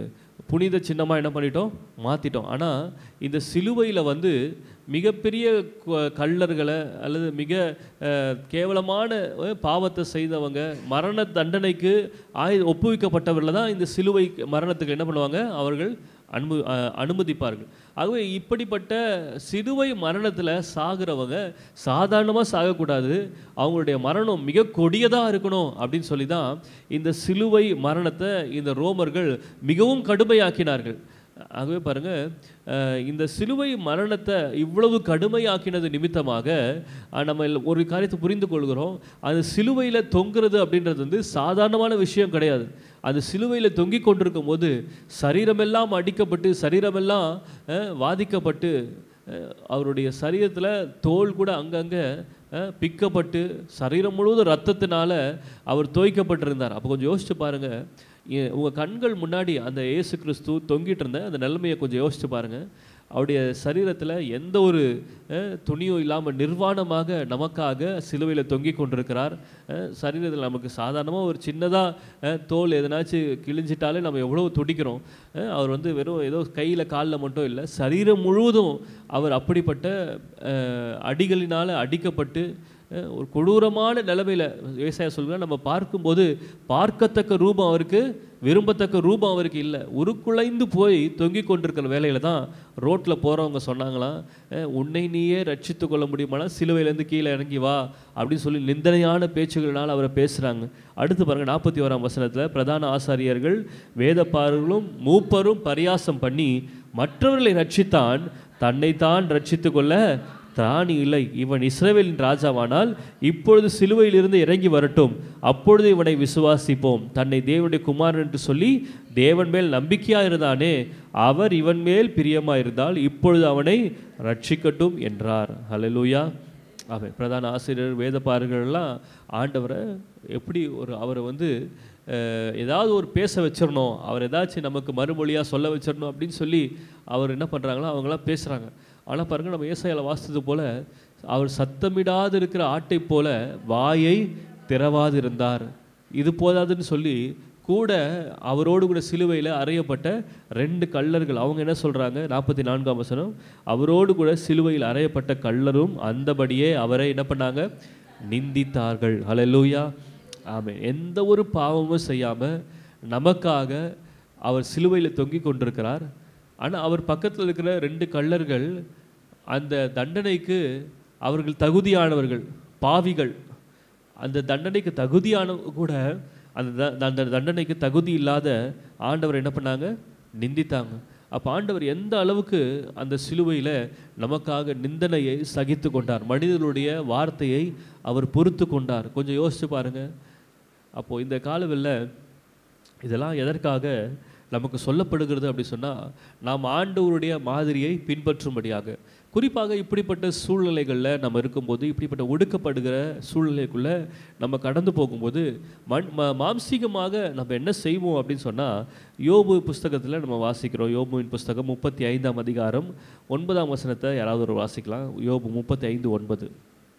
புனித சின்னமாக என்ன பண்ணிட்டோம் மாற்றிட்டோம் ஆனால் இந்த சிலுவையில் வந்து மிகப்பெரிய கு- கள்ளர்களை அல்லது மிக அஹ், கேவலமான அஹ், பாவத்தை செய்தவங்க மரண தண்டனைக்கு ஆய் ஒப்புவிக்கப்பட்டவர்களை தான் இந்த சிலுவை மரணத்துக்கு என்ன பண்ணுவாங்க அவர்கள் அனுமதி அஹ், அனுமதிப்பார்கள் ஆகவே இப்படிப்பட்ட சிலுவை மரணத்தில் சாகிறவங்க சாதாரணமாக சாகக்கூடாது அவங்களுடைய மரணம் மிக கொடியதாக இருக்கணும் அப்படின்னு சொல்லி தான் இந்த சிலுவை மரணத்தை இந்த ரோமர்கள் மிகவும் கடுமையாக்கினார்கள் ஆகவே பாருங்க அஹ், இந்த சிலுவை மரணத்தை இவ்வளவு கடுமையாக்கினது நிமித்தமாக அஹ், நம்ம எல்லாம் ஒரு காரியத்தை புரிந்து கொள்கிறோம் அது சிலுவையில் தொங்குறது அப்படின்றது வந்து சாதாரணமான விஷயம் கிடையாது அது சிலுவையில் தொங்கிக் கொண்டிருக்கும் போது சரீரமெல்லாம் அடிக்கப்பட்டு சரீரமெல்லாம் அஹ், வாதிக்கப்பட்டு அஹ், அவருடைய சரீரத்தில் தோல் கூட அங்கங்கே அஹ், பிக்கப்பட்டு சரீரம் முழுவதும் ரத்தத்தினால அவர் தோய்க்கப்பட்டிருந்தார் அப்போ கொஞ்சம் யோசிச்சு பாருங்க ஏ- உங்க கண்கள் முன்னாடி அந்த இயேசு கிறிஸ்து தொங்கிட்டு இருந்த அந்த நிலைமையை கொஞ்சம் யோசிச்சு பாருங்க அவருடைய சரீரத்தில் எந்த ஒரு அஹ், துணியும் இல்லாமல் நிர்வாணமாக நமக்காக சிலுவையில் தொங்கிக் கொண்டிருக்கிறார் சரீரத்தில் நமக்கு சாதாரணமாக ஒரு சின்னதாக தோல் எதனாச்சும் கிழிஞ்சிட்டாலே நம்ம எவ்வளோ துடிக்கிறோம் அஹ், அவர் வந்து வெறும் ஏதோ கையில் காலில் மட்டும் இல்லை சரீரம் முழுவதும் அவர் அப்படிப்பட்ட அஹ், அடிகளினால் அடிக்கப்பட்டு அஹ், ஒரு கொடூரமான நிலைமையில் விவசாயம் சொல்கிறார் நம்ம பார்க்கும்போது பார்க்கத்தக்க ரூபம் அவருக்கு விரும்பத்தக்க ரூபம் அவருக்கு இல்லை உருக்குலைந்து போய் தொங்கிக் கொண்டிருக்கிற வேலையில் தான் ரோட்டில் போகிறவங்க சொன்னாங்களாம் அஹ், உன்னை நீயே ரட்சித்து கொள்ள முடியுமானா சிலுவையிலேருந்து கீழே இறங்கி வா அப்படின்னு சொல்லி நிந்தனையான பேச்சுகளினால் அவரை பேசுகிறாங்க அடுத்து பாருங்க நாற்பத்தி ஓராம் வசனத்தில் பிரதான ஆசாரியர்கள் வேதப்பாரர்களும் மூப்பரும் பரியாசம் பண்ணி மற்றவர்களை ரட்சித்தான் தன்னைத்தான் ரட்சித்து கொள்ள திராணி இல்லை இவன் இஸ்ரவேலின் ராஜாவானால் இப்பொழுது சிலுவையிலிருந்து இறங்கி வரட்டும் அப்பொழுது இவனை விசுவாசிப்போம் தன்னை தேவனுடைய குமாரன் என்று சொல்லி தேவன் மேல் நம்பிக்கையா இருந்தானே அவர் இவன் மேல் பிரியமா இருந்தால் இப்பொழுது அவனை ரட்சிக்கட்டும் என்றார் ஹalleluya அவன் பிரதான ஆசிரியர் வேதப்பாரர்கள்லாம் ஆண்டவரை எப்படி ஒரு அவரை வந்து அஹ், ஏதாவது ஒரு பேச வச்சிடணும் அவர் ஏதாச்சும் நமக்கு மறுமொழியாக சொல்ல வச்சிடணும் அப்படின்னு சொல்லி அவர் என்ன பண்ணுறாங்களோ அவங்களாம் பேசுகிறாங்க ஆனால் பாருங்க நம்ம ஏசாயால வாசித்தது போல அவர் சத்தமிடாது இருக்கிற ஆட்டை போல வாயை திறவாது இருந்தார் இது போதாதுன்னு சொல்லி கூட அவரோடு கூட சிலுவையில் அறையப்பட்ட ரெண்டு கள்ளர்கள் அவங்க என்ன சொல்கிறாங்க நாற்பத்தி நான்காம் வசனம் அவரோடு கூட சிலுவையில் அறையப்பட்ட கள்ளரும் அந்தபடியே அவரை என்ன பண்ணாங்க நிந்தித்தார்கள் ஹalleluya ஆமென் எந்த ஒரு பாவமும் செய்யாமல் நமக்காக அவர் சிலுவையில் தொங்கிக் கொண்டிருக்கிறார் ஆனால் அவர் பக்கத்தில் இருக்கிற ரெண்டு கள்ளர்கள் அந்த தண்டனைக்கு அவர்கள் தகுதியானவர்கள் பாவிகள் அந்த தண்டனைக்கு தகுதியான கூட அந்த த- அந்த தண்டனைக்கு தகுதி இல்லாத ஆண்டவர் என்ன பண்ணாங்க நிந்தித்தாங்க அப்போ ஆண்டவர் எந்த அளவுக்கு அந்த சிலுவையில் நமக்காக நிந்தனையை சகித்து கொண்டார் மனிதர்களுடைய வார்த்தையை அவர் பொறுத்து கொண்டார் கொஞ்சம் யோசிச்சு பாருங்க அப்போது இந்த காலவில் இதெல்லாம் எதற்காக நமக்கு சொல்லப்படுகிறது அப்படி சொன்னால் நாம் ஆண்டவருடைய மாதிரியை பின்பற்றும்படியாக குறிப்பாக இப்படிப்பட்ட சூழ்நிலைகளில் நம்ம இருக்கும்போது இப்படிப்பட்ட ஒடுக்கப்படுகிற சூழ்நிலைக்குள்ளே நம்ம கடந்து போகும்போது மண் ம மாம்சீகமாக நம்ம என்ன செய்வோம் அப்படின்னு சொன்னால் யோபு புஸ்தகத்தில் நம்ம வாசிக்கிறோம் யோபுவின் புஸ்தகம் முப்பத்தி ஐந்தாம் அதிகாரம் ஒன்பதாம் வசனத்தை யாராவது ஒரு வாசிக்கலாம் யோபு முப்பத்தி ஐந்து ஒன்பது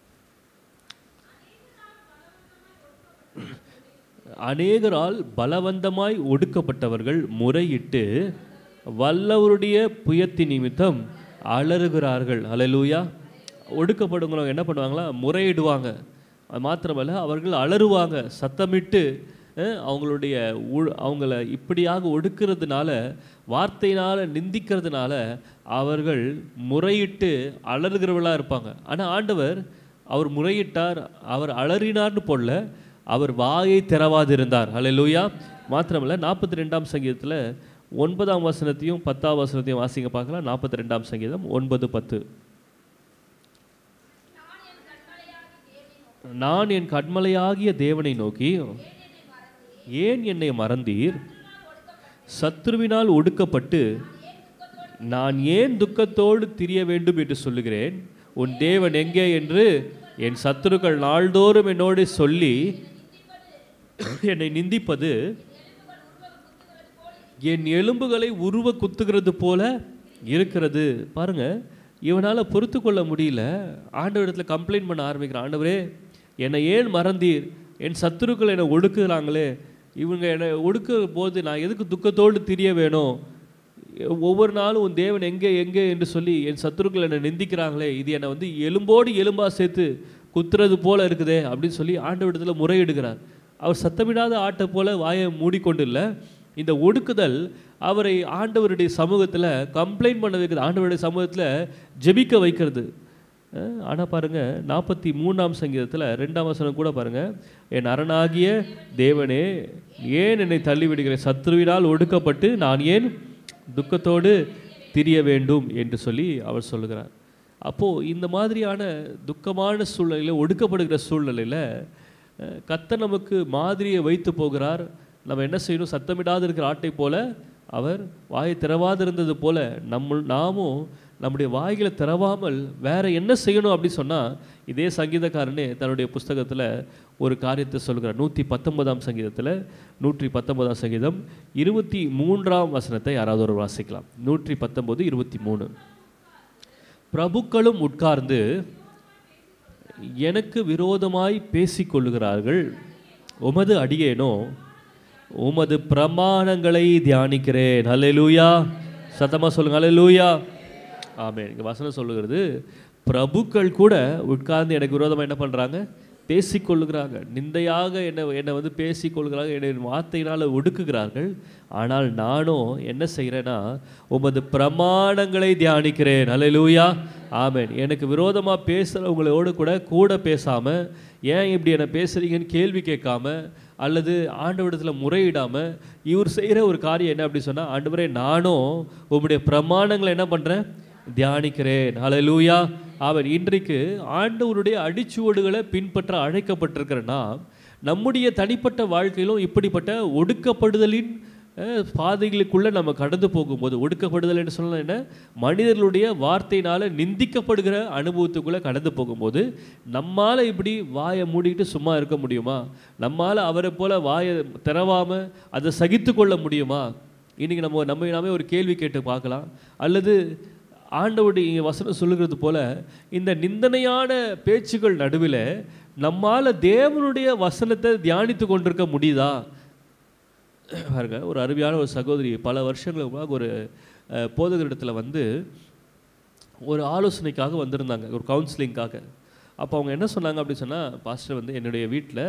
அநேகரால் பலவந்தமாய் ஒடுக்கப்பட்டவர்கள் முறையிட்டு வல்லவருடைய புயத்தி நிமித்தம் அலறுகிறார்கள் அலலூயா ஒடுக்கப்படுங்கிறவங்க என்ன பண்ணுவாங்களா முறையிடுவாங்க அது மாத்திரமல்ல அவர்கள் அலறுவாங்க சத்தமிட்டு அஹ், அவங்களுடைய உ- அவங்கள இப்படியாக ஒடுக்கிறதுனால வார்த்தையினால் நிந்திக்கிறதுனால அவர்கள் முறையிட்டு அலறுகிறவர்களாக இருப்பாங்க ஆனால் ஆண்டவர் அவர் முறையிட்டார் அவர் அலறினார்னு போடல அவர் வாயை திறவாதிருந்தார் ஹalleluya மாத்திரமல்ல நாற்பத்தி ரெண்டாம் சங்கீதத்தில் ஒன்பதாம் வசனத்தையும் பத்தாம் வசனத்தையும் வாசிங்க பார்க்கலாம் நாற்பத்தி ரெண்டாம் சங்கீதம் ஒன்பது பத்து நான் என் கண்மலையாகிய தேவனை நோக்கி ஏன் என்னை மறந்தீர் சத்ருவினால் ஒடுக்கப்பட்டு நான் ஏன் துக்கத்தோடு திரிய வேண்டும் என்று சொல்லுகிறேன் உன் தேவன் எங்கே என்று என் சத்துருக்கள் நாள்தோறும் என்னோடு சொல்லி என்னை நிந்திப்பது என் எலும்புகளை உருவ குத்துகிறது போல இருக்கிறது பாருங்க இவனால் பொறுத்து கொள்ள முடியல ஆண்டவரிடத்தில் கம்ப்ளைண்ட் பண்ண ஆரம்பிக்கிறான் ஆண்டவரே என்னை ஏன் மறந்தீர் என் சத்துருக்கள் என்னை ஒடுக்குறாங்களே இவங்க என்னை ஒடுக்குற போது நான் எதுக்கு துக்கத்தோடு திரிய வேணும் ஒவ்வொரு நாளும் உன் தேவன் எங்கே எங்கே என்று சொல்லி என் சத்துருக்கள் என்னை நிந்திக்கிறாங்களே இது என்னை வந்து எலும்போடு எலும்பா சேர்த்து குத்துறது போல இருக்குதே அப்படின்னு சொல்லி ஆண்டவரிடத்தில் முறையிடுகிறார் அவர் சத்தமிடாத ஆட்டை போல வாயை மூடிக்கொண்டு இல்லை இந்த ஒடுக்குதல் அவரை ஆண்டவருடைய சமூகத்தில் கம்ப்ளைண்ட் பண்ண வைக்கிறது ஆண்டவருடைய சமூகத்தில் ஜெபிக்க வைக்கிறது ஆனால் பாருங்க நாற்பத்தி மூணாம் சங்கீதத்தில் ரெண்டாம் வசனம் கூட பாருங்க என் அரணாகிய தேவனே ஏன் என்னை தள்ளிவிடுகிற சத்ருவினால் ஒடுக்கப்பட்டு நான் ஏன் துக்கத்தோடு திரிய வேண்டும் என்று சொல்லி அவர் சொல்லுகிறார் அப்போது இந்த மாதிரியான துக்கமான சூழ்நிலையில் ஒடுக்கப்படுகிற சூழ்நிலையில் கர்த்தர் நமக்கு மாதிரியை வைத்து போகிறார் நம்ம என்ன செய்யணும் சத்தமிடாது இருக்கிற ஆட்டை போல அவர் வாயை திறவாதிருந்தது போல நம்ம நாமும் நம்முடைய வாய்களை திறவாமல் வேற என்ன செய்யணும் அப்படி சொன்னால் இதே சங்கீதக்காரனே தன்னுடைய புஸ்தகத்தில் ஒரு காரியத்தை சொல்கிறார் நூற்றி பத்தொன்பதாம் சங்கீதத்தில் நூற்றி பத்தொன்பதாம் சங்கீதம் இருபத்தி மூன்றாம் வசனத்தை யாராவது ஒரு வாசிக்கலாம் நூற்றி பத்தொன்பது இருபத்தி மூணு பிரபுக்களும் உட்கார்ந்து எனக்கு விரோதமாய் பேசிக்கொள்ளுகிறார்கள் உமது அடியேனோ உமது பிரமாணங்களை தியானிக்கிறேன் ஹalleluya சத்தமா சொல்லுங்க ஹalleluya ஆமென் இங்க வசனம் சொல்லுகிறது பிரபுக்கள் கூட உட்கார்ந்து எனக்கு விரோதமா என்ன பண்றாங்க பேசிக்கொள்ளுகிறாங்க நிந்தையாக என்னை என்னை வந்து பேசிக்கொள்கிறாங்க என்னை வார்த்தையினால் ஒடுக்குகிறார்கள் ஆனால் நானும் என்ன செய்கிறேன்னா உமது பிரமாணங்களை தியானிக்கிறேன் ஹalleluya ஆமென் எனக்கு விரோதமாக பேசுகிறவங்களோடு கூட கூட பேசாமல் ஏன் இப்படி என்னை பேசுகிறீங்கன்னு கேள்வி கேட்காம அல்லது ஆண்டவரிடத்தில் முறையிடாமல் இவர் செய்கிற ஒரு காரியம் என்ன அப்படி சொன்னால் ஆண்டவரே நானும் உம்முடைய பிரமாணங்களை என்ன பண்ணுறேன் தியானிக்கிறேன் ஹalleluya அவர் இன்றைக்கு ஆண்டவருடைய அடிச்சுவடுகளை பின்பற்ற அழைக்கப்பட்டிருக்கிற நாம் நம்முடைய தனிப்பட்ட வாழ்க்கையிலும் இப்படிப்பட்ட ஒடுக்கப்படுதலின் அஹ், பாதைகளுக்குள்ளே நம்ம கடந்து போகும்போது ஒடுக்கப்படுதல் என்று சொல்லலாம் என்ன மனிதர்களுடைய வார்த்தையினால் நிந்திக்கப்படுகிற அனுபவத்துக்குள்ளே கடந்து போகும்போது நம்மால் இப்படி வாயை மூடிக்கிட்டு சும்மா இருக்க முடியுமா நம்மால் அவரை போல வாயை திறவாமல் அதை சகித்து கொள்ள முடியுமா இன்றைக்கி நம்ம நம்ம நாமே ஒரு கேள்வி கேட்டு பார்க்கலாம் அல்லது ஆண்டவருடைய இங்க வசனம் சொல்லுகிறது போல இந்த நிந்தனையான பேச்சுகள் நடுவில் நம்மால் தேவனுடைய வசனத்தை தியானித்து கொண்டிருக்க முடியுதா பாருங்க ஒரு அருமையான ஒரு சகோதரி பல வருஷங்களுக்கு முன்னாடி ஒரு அஹ், போதகரிடத்துல வந்து ஒரு ஆலோசனைக்காக வந்திருந்தாங்க ஒரு கவுன்சிலிங்காக அப்போ அவங்க என்ன சொன்னாங்க அப்படி சொன்னால் பாஸ்டர் வந்து என்னுடைய வீட்டில்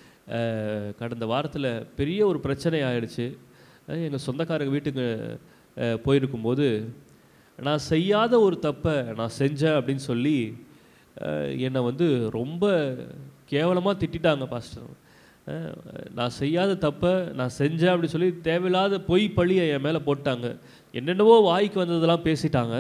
கடந்த வாரத்தில் பெரிய ஒரு பிரச்சனை ஆயிடுச்சு எங்கள் சொந்தக்காரங்க வீட்டுக்கு அஹ், போயிருக்கும்போது நான் செய்யாத ஒரு தப்பை நான் செஞ்சேன் அப்படின்னு சொல்லி அஹ், என்னை வந்து ரொம்ப கேவலமாக திட்டிட்டாங்க பாஸ்டர் அஹ், நான் செய்யாத தப்பை நான் செஞ்சேன் அப்படின்னு சொல்லி தேவையில்லாத பொய் பழியை என் மேலே போட்டாங்க என்னென்னவோ வாய்க்கு வந்ததெல்லாம் பேசிட்டாங்க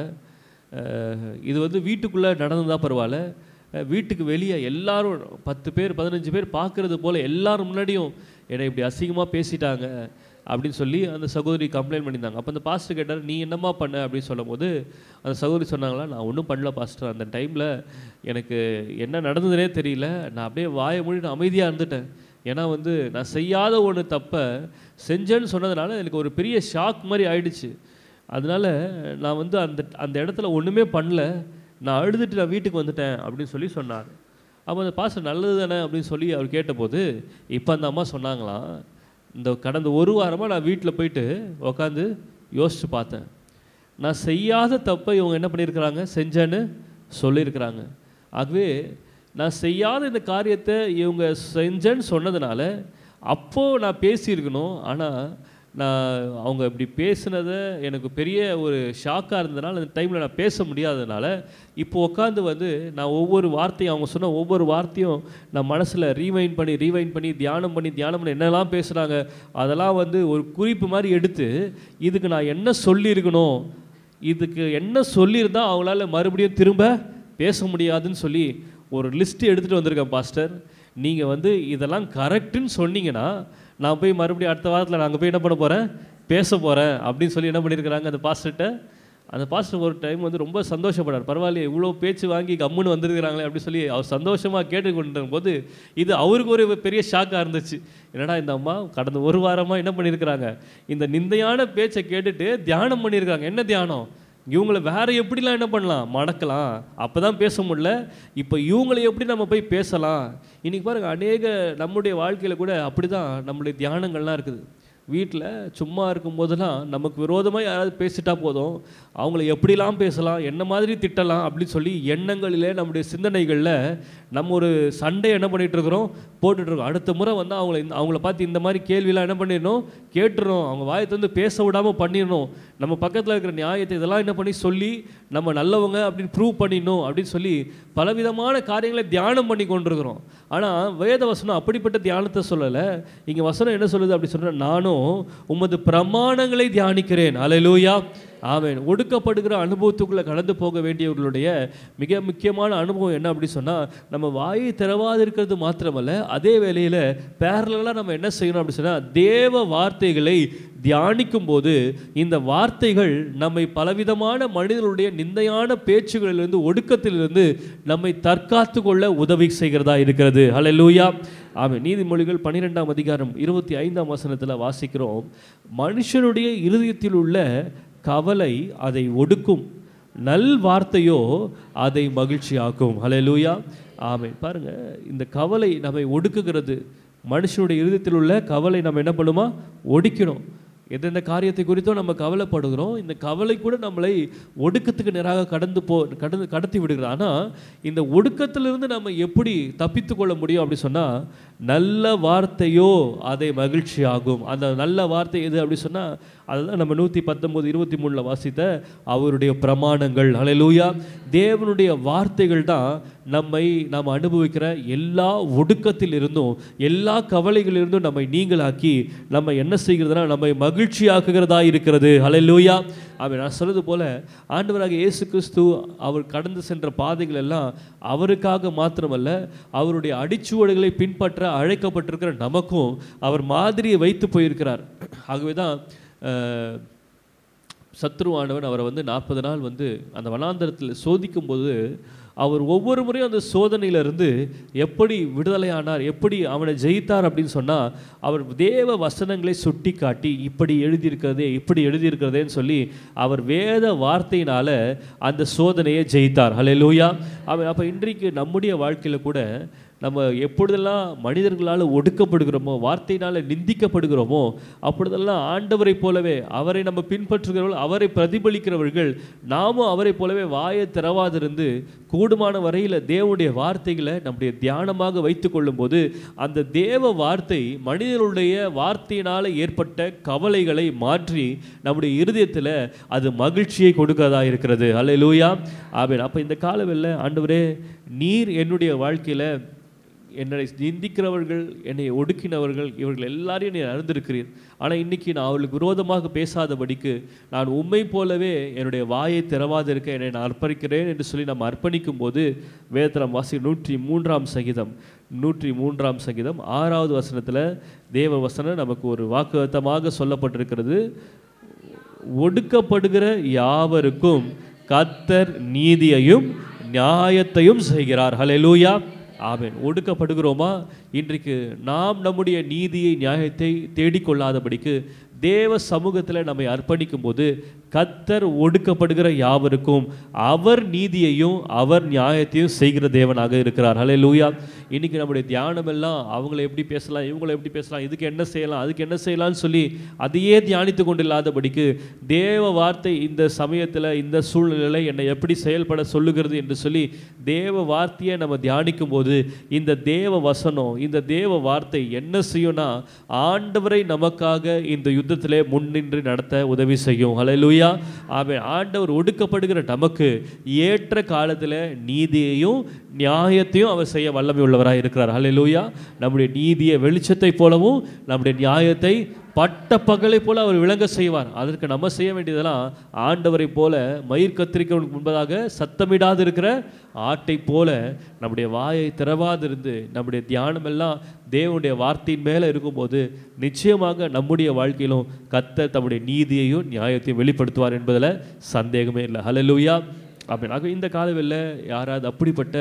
அஹ், இது வந்து வீட்டுக்குள்ளே நடந்ததா பரவாயில்ல அஹ், வீட்டுக்கு வெளியே எல்லாரும் பத்து பேர் பதினஞ்சு பேர் பார்க்கறது போல எல்லாரும் முன்னாடியும் என்னை இப்படி அசிங்கமாக பேசிட்டாங்க அப்படின்னு சொல்லி அந்த சகோதரி கம்ப்ளைண்ட் பண்ணியிருந்தாங்க அப்போ அந்த பாஸ்டர் கேட்டார் நீ என்னம்மா பண்ண அப்படின்னு சொல்லும்போது அந்த சகோதரி சொன்னாங்களா நான் ஒன்றும் பண்ணல பாஸ்டர் அந்த டைமில் எனக்கு என்ன நடந்ததுனே தெரியல நான் அப்படியே வாயை மூடிட்டு அமைதியாக இருந்துட்டேன் ஏன்னா வந்து நான் செய்யாத ஒன்று தப்பை செஞ்சேன்னு சொன்னதுனால எனக்கு ஒரு பெரிய ஷாக் மாதிரி ஆயிடுச்சு அதனால நான் வந்து அந்த அந்த இடத்துல ஒன்றுமே பண்ணல நான் அழுதுட்டு நான் வீட்டுக்கு வந்துட்டேன் அப்படின்னு சொல்லி சொன்னார் அப்போ அந்த பாஸ்டர் நல்லது தானே அப்படின்னு சொல்லி அவர் கேட்டபோது இப்போ அந்த அம்மா சொன்னாங்களாம் இந்த கடந்த ஒரு வாரமாக நான் வீட்டில் போயிட்டு உக்காந்து யோசித்து பார்த்தேன் நான் செய்யாத தப்பை இவங்க என்ன பண்ணியிருக்கிறாங்க செஞ்சேன்னு சொல்லியிருக்கிறாங்க ஆகவே நான் செய்யாத இந்த காரியத்தை இவங்க செஞ்சேன்னு சொன்னதுனால அப்போது நான் பேசியிருக்கணும் ஆனால் நான் அவங்க இப்படி பேசுனதை எனக்கு பெரிய ஒரு ஷாக்காக இருந்ததுனால அந்த டைமில் நான் பேச முடியாததுனால இப்போ உட்காந்து வந்து நான் ஒவ்வொரு வார்த்தையும் அவங்க சொன்ன ஒவ்வொரு வார்த்தையும் நான் மனசில் ரீவைண்ட் பண்ணி ரீவைண்ட் பண்ணி தியானம் பண்ணி தியானம் பண்ணி என்னெல்லாம் பேசுகிறாங்க அதெல்லாம் வந்து ஒரு குறிப்பு மாதிரி எடுத்து இதுக்கு நான் என்ன சொல்லியிருக்கணும் இதுக்கு என்ன சொல்லியிருந்தா அவங்களால மறுபடியும் திரும்ப பேச முடியாதுன்னு சொல்லி ஒரு லிஸ்ட் எடுத்துகிட்டு வந்திருக்கேன் பாஸ்டர் நீங்கள் வந்து இதெல்லாம் கரெக்டுன்னு சொன்னீங்கன்னா நான் போய் மறுபடியும் அடுத்த வாரத்தில் நாங்கள் போய் என்ன பண்ண போகிறேன் பேச போகிறேன் அப்படின்னு சொல்லி என்ன பண்ணியிருக்கிறாங்க அந்த பாஸ்டர்கிட்ட அந்த பாஸ்டர் ஒரு டைம் வந்து ரொம்ப சந்தோஷப்படார் பரவாயில்லையே இவ்வளோ பேச்சு வாங்கி கம்முன்னு வந்திருக்கிறாங்களே அப்படி சொல்லி அவர் சந்தோஷமாக கேட்டுக்கொண்டிருக்கும் போது இது அவருக்கு ஒரு பெரிய ஷாக்காக இருந்துச்சு என்னடா இந்த அம்மா கடந்த ஒரு வாரமாக என்ன பண்ணியிருக்கிறாங்க இந்த நிந்தையான பேச்சை கேட்டுட்டு தியானம் பண்ணியிருக்காங்க என்ன தியானம் இவங்கள வேற எப்படிலாம் என்ன பண்ணலாம் மடக்கலாம் அப்போ தான் பேச முடியல இப்போ இவங்களை எப்படி நம்ம போய் பேசலாம் இன்னைக்கு பாருங்க அநேக நம்முடைய வாழ்க்கையில் கூட அப்படி தான் நம்முடைய தியானங்கள்லாம் இருக்குது வீட்டில் சும்மா இருக்கும்போதெல்லாம் நமக்கு விரோதமாக யாராவது பேசிட்டா போதும் அவங்கள எப்படிலாம் பேசலாம் என்ன மாதிரி திட்டலாம் அப்படின்னு சொல்லி எண்ணங்களிலே நம்முடைய சிந்தனைகளில் நம்ம ஒரு சண்டை என்ன பண்ணிட்டு இருக்கிறோம் போட்டுட்டு இருக்கோம் அடுத்த முறை வந்து அவங்கள இந்த- அவங்கள பார்த்து இந்த மாதிரி கேள்வியெல்லாம் என்ன பண்ணிடணும் கேட்டுறணும் அவங்க வாயை வந்து பேச விடாமல் பண்ணிடணும் நம்ம பக்கத்தில் இருக்கிற நியாயத்தை இதெல்லாம் என்ன பண்ணி சொல்லி நம்ம நல்லவங்க அப்படின்னு ப்ரூவ் பண்ணிடணும் அப்படின்னு சொல்லி பலவிதமான காரியங்களை தியானம் பண்ணி கொண்டிருக்கிறோம் ஆனால் வேத வசனம் அப்படிப்பட்ட தியானத்தை சொல்லலை இங்கே வசனம் என்ன சொல்லுது அப்படி சொன்னா நானும் உமது பிரமாணங்களை தியானிக்கிறேன் அலையலூயா ஆமென் ஒடுக்கப்படுகிற அனுபவத்துக்குள்ளே கடந்து போக வேண்டியவர்களுடைய மிக முக்கியமான அனுபவம் என்ன அப்படி சொன்னால் நம்ம வாயை திறவாது இருக்கிறது மாத்திரமல்ல அதே வேளையில் பேரலாக நம்ம என்ன செய்யணும் அப்படி சொன்னால் தேவ வார்த்தைகளை தியானிக்கும் போது இந்த வார்த்தைகள் நம்மை பலவிதமான மனிதர்களுடைய நிந்தையான பேச்சுகளிலிருந்து ஒடுக்கத்திலிருந்து நம்மை தற்காத்து கொள்ள உதவி செய்கிறதா இருக்கிறது ஹalleluya ஆமென் நீதிமொழிகள் பன்னிரெண்டாம் அதிகாரம் இருபத்தி ஐந்தாம் வசனத்தில் வாசிக்கிறோம் மனுஷனுடைய இருதயத்தில் உள்ள கவலை அதை ஒடுக்கும் நல் வார்த்தையோ அதை மகிழ்ச்சியாக்கும் ஹalleluya ஆமென் பாருங்க இந்த கவலை நம்மை ஒடுக்குகிறது மனுஷனுடைய இருதயத்தில் உள்ள கவலை நம்ம என்ன பண்ணுமா ஒடுக்கணும் எந்தெந்த காரியத்தை குறித்தோ நம்ம கவலைப்படுகிறோம் இந்த கவலை கூட நம்மளை ஒடுக்கத்துக்கு நேராக கடந்து போ கடந்து கடத்தி விடுகிறது ஆனால் இந்த ஒடுக்கத்திலிருந்து நம்ம எப்படி தப்பித்து கொள்ள முடியும் அப்படி சொன்னால் நல்ல வார்த்தையோ அதை மகிழ்ச்சி ஆகும் அந்த நல்ல வார்த்தை எது அப்படி சொன்னால் அதுதான் நம்ம நூற்றி பத்தொம்போது இருபத்தி மூணில் வாசித்த அவருடைய பிரமாணங்கள் ஹalleluya தேவனுடைய வார்த்தைகள் தான் நம்மை நாம் அனுபவிக்கிற எல்லா ஒடுக்கத்தில் இருந்தும் எல்லா கவலைகளிலிருந்தும் நம்மை நீங்களாக்கி நம்ம என்ன செய்கிறதுனா நம்மை மகிழ்ச்சியாக்குகிறதா இருக்கிறது ஹalleluya அவன் நான் சொல்றது போல ஆண்டவராக இயேசு கிறிஸ்து அவர் கடந்து சென்ற பாதைகள் எல்லாம் அவருக்காக மாத்திரமல்ல அவருடைய அடிச்சுவடுகளை பின்பற்ற அழைக்கப்பட்டிருக்கிற நமக்கும் அவர் மாதிரியை வைத்து போயிருக்கிறார் ஆகவே தான் அஹ், சத்ருவானவன் அவரை வந்து நாற்பது நாள் வந்து அந்த வனாந்தரத்தில் சோதிக்கும்போது அவர் ஒவ்வொரு முறையும் அந்த சோதனையிலிருந்து எப்படி விடுதலையானார் எப்படி அவனை ஜெயித்தார் அப்படின்னு சொன்னால் அவர் தேவ வசனங்களை சுட்டி காட்டி இப்படி எழுதியிருக்கிறதே இப்படி எழுதியிருக்கிறதேன்னு சொல்லி அவர் வேத வார்த்தையினால அந்த சோதனையை ஜெயித்தார் ஹalleluya அவன் அப்போ இன்றைக்கு நம்முடைய வாழ்க்கையில் கூட நம்ம எப்பொழுதெல்லாம் மனிதர்களால் ஒடுக்கப்படுகிறோமோ வார்த்தையினால் நிந்திக்கப்படுகிறோமோ அப்பொழுதெல்லாம் ஆண்டவரைப் போலவே அவரை நம்ம பின்பற்றுகிறவர்கள் அவரை பிரதிபலிக்கிறவர்கள் நாமும் அவரைப் போலவே வாயை திறவாதிருந்து கூடுமான வரையில் தேவனுடைய வார்த்தைகளை நம்முடைய தியானமாக வைத்து கொள்ளும்போது அந்த தேவ வார்த்தை மனிதனுடைய வார்த்தையினால் ஏற்பட்ட கவலைகளை மாற்றி நம்முடைய இருதயத்தில் அது மகிழ்ச்சியை கொடுக்கறதா இருக்கிறது அல்லேலூயா ஆமென் அப்போ இந்த காலவெல்ல ஆண்டவரே நீர் என்னுடைய வாழ்க்கையில் என்னை நிந்திக்கிறவர்கள் என்னை ஒடுக்கினவர்கள் இவர்கள் எல்லாரையும் நீ அறிந்திருக்கிறீர் ஆனால் இன்னைக்கு நான் அவர்களுக்கு விரோதமாக பேசாதபடிக்கு நான் உண்மை போலவே என்னுடைய வாயை திறவாதிருக்க என்னை நான் அர்ப்பணிக்கிறேன் என்று சொல்லி நம்ம அர்ப்பணிக்கும் போது வேதரம் வாசி நூற்றி மூன்றாம் சங்கீதம் நூற்றி மூன்றாம் சங்கீதம் ஆறாவது வசனத்தில் தேவ வசனம் நமக்கு ஒரு வாக்குவத்தமாக சொல்லப்பட்டிருக்கிறது ஒடுக்கப்படுகிற யாவருக்கும் கத்தர் நீதியையும் நியாயத்தையும் செய்கிறார் ஹalleluya ஆமென் ஒடுக்கப்படுகிறோமா இன்றைக்கு நாம் நம்முடைய நீதியை நியாயத்தை தேடிக்கொள்ளாதபடிக்கு தேவ சமூகத்தில் நம்மை அர்ப்பணிக்கும் போது கத்தர் ஒடுக்கப்படுகிற யாவருக்கும் அவர் நீதியையும் அவர் நியாயத்தையும் செய்கிற தேவனாக இருக்கிறார் ஹலே லூயா இன்னைக்கு நம்முடைய தியானம் எல்லாம் அவங்கள எப்படி பேசலாம் இவங்கள எப்படி பேசலாம் இதுக்கு என்ன செய்யலாம் அதுக்கு என்ன செய்யலாம்னு சொல்லி அதையே தியானித்து கொண்டு இல்லாதபடிக்கு தேவ வார்த்தை இந்த சமயத்தில் இந்த சூழ்நிலையில் என்னை எப்படி செயல்பட சொல்லுகிறது என்று சொல்லி தேவ வார்த்தையை நம்ம தியானிக்கும் போது இந்த தேவ வசனம் இந்த தேவ வார்த்தை என்ன செய்யும்னா ஆண்டவரை நமக்காக இந்த யுத்தத்திலே முன்னின்று நடத்த உதவி செய்யும் ஹalleluya ஆமென் ஆண்டவர் ஒடுக்கப்படுகிற நமக்கு ஏற்ற காலத்தில் நீதியையும் நியாயத்தையும் அவர் செய்ய வல்லமை உள்ளவராக இருக்கிறார் ஹalleluya நம்முடைய நீதியை வெளிச்சத்தை போலவும் நம்முடைய நியாயத்தை பட்ட பகலை போல அவர் விளங்க செய்வார் அதற்கு நம்ம செய்ய வேண்டியதெல்லாம் ஆண்டவரை போல மயிர் கத்திரிக்கவனுக்கு முன்பதாக சத்தமிடாது இருக்கிற ஆட்டை போல நம்முடைய வாயை திறவாதிருந்து நம்முடைய தியானம் எல்லாம் தேவனுடைய வார்த்தையின் மேலே இருக்கும்போது நிச்சயமாக நம்முடைய வாழ்க்கையிலும் கத்தர் தம்முடைய நீதியையும் நியாயத்தையும் வெளிப்படுத்துவார் என்பதில் சந்தேகமே இல்லை ஹalleluya அப்படின்னாக்க இந்த காலவெளியில் யாராவது அப்படிப்பட்ட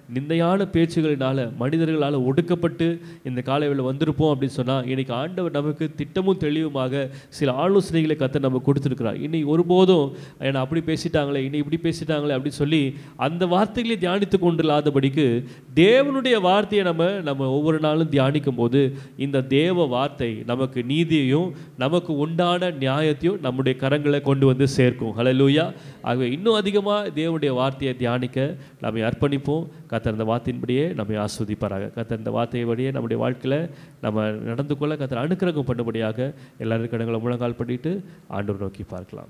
நிந்தையான பேச்சுகளினால மனிதர்களால் ஒடுக்கப்பட்டு இந்த காலையில் வந்திருப்போம் அப்படின்னு சொன்னால் இன்னைக்கு ஆண்டவர் நமக்கு திட்டமும் தெளிவுமாக சில ஆலோசனைகளை கத்த நம்ம கொடுத்துருக்கிறார் இனி ஒருபோதும் என்னை அப்படி பேசிட்டாங்களே இனி இப்படி பேசிட்டாங்களே அப்படின்னு சொல்லி அந்த வார்த்தைகளை தியானித்து கொண்டில்லாதபடிக்கு தேவனுடைய வார்த்தையை நம்ம நம்ம ஒவ்வொரு நாளும் தியானிக்கும் போது இந்த தேவ வார்த்தை நமக்கு நீதியையும் நமக்கு உண்டான நியாயத்தையும் நம்முடைய கரங்களை கொண்டு வந்து சேர்க்கும் ஹalleluya ஆகவே இன்னும் அதிகமாக தேவனுடைய வார்த்தையை தியானிக்க நம்மை அர்ப்பணிப்போம் கத்தர் இந்த வார்த்தையின்படியே நம்மை ஆஸ்வதிப்பாராக கத்தர் இந்த வார்த்தையபடியே நம்முடைய வாழ்க்கையில் நம்ம நடந்து கொள்ள கத்தர் அனுக்கிரகம் பண்ணும்படியாக எல்லாரும் கடங்களை முழங்கால் பண்ணிட்டு ஆண்டவர் நோக்கி பார்க்கலாம்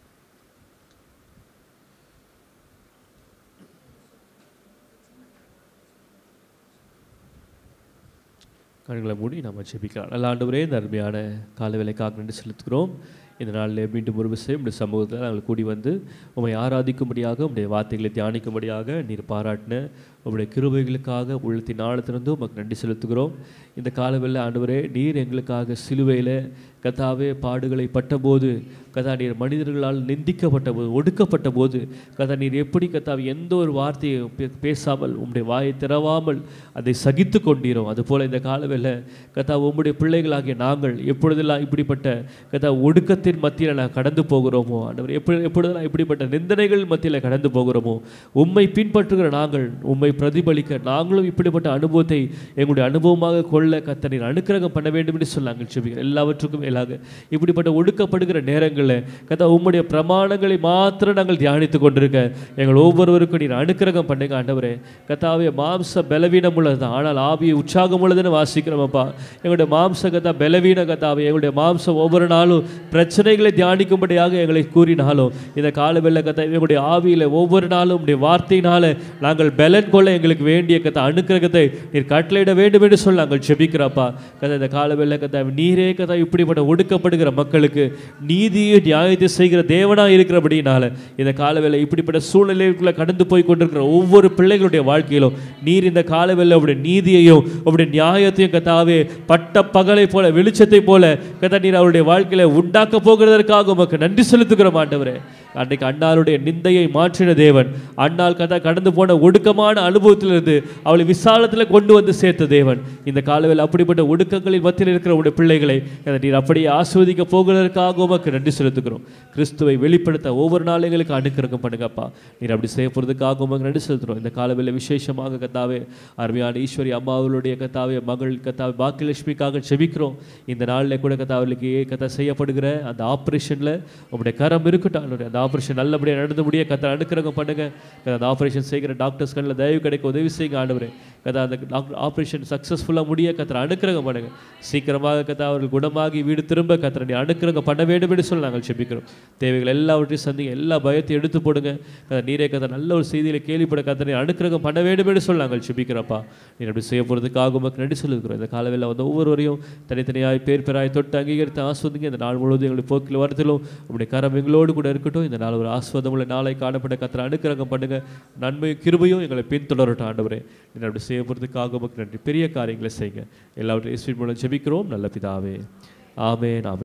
கண்களை மூடி நம்ம ஜெபிக்கலாம் நல்ல ஆண்டவரே இந்த அருமையான கால வேலைக்காக நன்றி செலுத்துகிறோம் இந்த நாளில் மீண்டும் ஒரு விஷயம் இந்த சமூகத்தில் நாங்கள் கூடி வந்து உம்மை ஆராதிக்கும்படியாக உம்முடைய வார்த்தைகளை தியானிக்கும்படியாக நீர் பாராட்டின உம்முடைய கிருபைகளுக்காக உள்ளத்தின் ஆழத்திலிருந்து உமக்கு நன்றி செலுத்துகிறோம் இந்த காலவெல்ல ஆண்டவரே நீர் எங்களுக்காக சிலுவையில் கதாவே பாடுகளை பட்டபோது கதா நீர் மனிதர்களால் நிந்திக்கப்பட்ட போது ஒடுக்கப்பட்ட போது கதா நீர் எப்படி கதாவை எந்த ஒரு வார்த்தையை பே- பேசாமல் உம்முடைய வாயை திறவாமல் அதை சகித்து கொண்டீரோ அதுபோல் இந்த காலவெல்ல கதா உம்முடைய பிள்ளைகளாகிய நாங்கள் எப்பொழுதெல்லாம் இப்படிப்பட்ட கதா ஒடுக்கத்தின் மத்தியில் நான் கடந்து போகிறோமோ ஆண்டவர் எப்படி எப்பொழுதெல்லாம் இப்படிப்பட்ட நிந்தனைகள் மத்தியில் கடந்து போகிறோமோ உம்மை பின்பற்றுகிற நாங்கள் உம்மை பிரதிபலிக்க நாங்களும் இப்படிப்பட்ட அனுபவத்தை எங்களுடைய அனுபவமாக கொள்ள கத்த நீர் அனுக்கிரகம் பண்ண வேண்டும் என்று சொல்லாங்க செபிக்கிறேன் எல்லாவற்றுக்கும் மேலாக இப்படிப்பட்ட ஒடுக்கப்படுகிற நேரங்களில் கத்த உம்முடைய பிரமாணங்களை மாத்திரம் நாங்கள் தியானித்து கொண்டிருக்க எங்கள் ஒவ்வொருவருக்கும் நீர் அனுக்கிரகம் பண்ணுங்க ஆண்டவரே கத்தாவே மாம்ச பலவீனம் உள்ளது ஆனால் ஆவிய உற்சாகம் உள்ளதுன்னு வாசிக்கிறோமப்பா எங்களுடைய மாம்ச கதா பலவீன கதாவே எங்களுடைய மாம்சம் ஒவ்வொரு நாளும் பிரச்சனைகளை தியானிக்கும்படியாக எங்களை கூறினாலும் இந்த கால வெள்ள கதா எங்களுடைய ஆவியில் ஒவ்வொரு நாளும் உடைய வார்த்தையினால நாங்கள் பலன் கொள்ள எங்களுக்கு வேண்டிய கதை அனுக்கிரகத்தை நீர் கட்டளையிட வேண்டும் என்று சொல்லி நாங்கள் ஜெபிக்கிறப்பா கதை இந்த கால வெள்ள கதா நீரே கதா இப்படிப்பட்ட ஒடுக்கப்படுகிற மக்களுக்கு நீதியை நியாயத்தை செய்கிற தேவனாக இருக்கிறபடினால இந்த காலவேளை இப்படிப்பட்ட சூழ்நிலைக்குள்ள கடந்து போய் கொண்டிருக்கிற ஒவ்வொரு பிள்ளைகளுடைய வாழ்க்கையிலும் நீர் இந்த காலவேளை உடைய நீதியையும் உடைய நியாயத்தையும் கத்தாவே பட்ட பகலை போல வெளிச்சத்தை போல கத்தா நீர் அவருடைய வாழ்க்கையில உண்டாக்க போகிறதற்காக உமக்கு நன்றி செலுத்துகிறோம் ஆண்டவரே அன்றைக்கு அண்ணாளுடைய நிந்தையை மாற்றின தேவன் அண்ணாள் கதா கடந்து போன ஒடுக்கமான அனுபவத்திலிருந்து அவளை விசாலத்தில் கொண்டு வந்து சேர்த்த தேவன் இந்த காலவில் அப்படிப்பட்ட ஒடுக்கங்களின் மத்தியில் இருக்கிற உடைய பிள்ளைகளை கதா நீர் அப்படியே ஆஸ்வதிக்க போகிறதற்காக உமக்கு நன்றி செலுத்துகிறோம் கிறிஸ்துவை வெளிப்படுத்த ஒவ்வொரு நாளும் எங்களுக்கு அனுக்கிரகம் பண்ணுங்கப்பா நீர் அப்படி செய்ய போகிறதுக்காக உமக்கு நன்றி செலுத்துகிறோம் இந்த காலவில் விசேஷமாக கத்தாவே அருமையான ஈஸ்வரி அம்மாவுடைய கத்தாவே மகள் கத்தாவே பாக்கியலட்சுமிக்காக செபிக்கிறோம் இந்த நாளில் கூட கத்தாவலுக்கு கத்தா செய்யப்படுகிற அந்த ஆப்ரேஷனில் உங்களுடைய கரம் இருக்கட்டும் ஆண்டவரே. அந்த ஆப்ரேஷன் நல்லபடியாக நடந்து முடிய கத்தா அனுக்கிரகம் பண்ணுங்க கதா அந்த ஆப்ரேஷன் செய்கிற டாக்டர்ஸ் கண்ணில் தயவு கிடைக்க உதவி செய்யுங்க ஆண்டவரே கதா அந்த டாக்டர் ஆப்ரேஷன் சக்ஸஸ்ஃபுல்லாக முடிய கத்திர அனுக்கிரகம் பண்ணுங்க சீக்கிரமாக கத்தா அவர்கள் குணமாகி வீடு திரும்ப கத்திர நீ அனுக்கிரகம் பண்ண வேண்டும் என்று சொல்லி நாங்கள் செபிக்கிறோம் தேவைகள் எல்லாவற்றையும் சந்திங்க எல்லா பயத்தையும் எடுத்து போடுங்க கதா நீரே கதை நல்ல ஒரு செய்தியில் கேள்விப்பட கத்திர நீ அனுக்கிரகம் பண்ண வேண்டும் என்று சொல்லி நாங்கள் செபிக்கிறப்பா நீ அப்படி செய்ய போகிறதுக்காக உமக்கு நன்றி சொல்லுகிறோம் இந்த காலவில் வந்து ஒவ்வொருவரையும் தனித்தனியாய் பேர் பேராய் தொட்டு அங்கீகரித்து ஆஸ்வதிங்க இந்த நாள் முழுவதும் எங்களுடைய போக்கில் வரத்திலும் உங்களுடைய கரம் எங்களோடு கூட இருக்கட்டும் இந்த நாள் ஒரு ஆஸ்வாதமுள்ள நாளை காணப்பட்ட கத்திர அனுக்கிரகம் பண்ணுங்க நன்மையும் கிருபையும் எங்களை பின்தொடரட்டும் ஆண்டவரே நீ அப்படி செய்ய போகிறதுக்காக உமக்கு நன்றி பெரிய காரியங்களை செய்யுங்க எல்லாவற்றையும் இயேசுவின் மூலம் ஜெபிக்கிறோம் நல்ல பிதாவே ஆமென் ஆமென்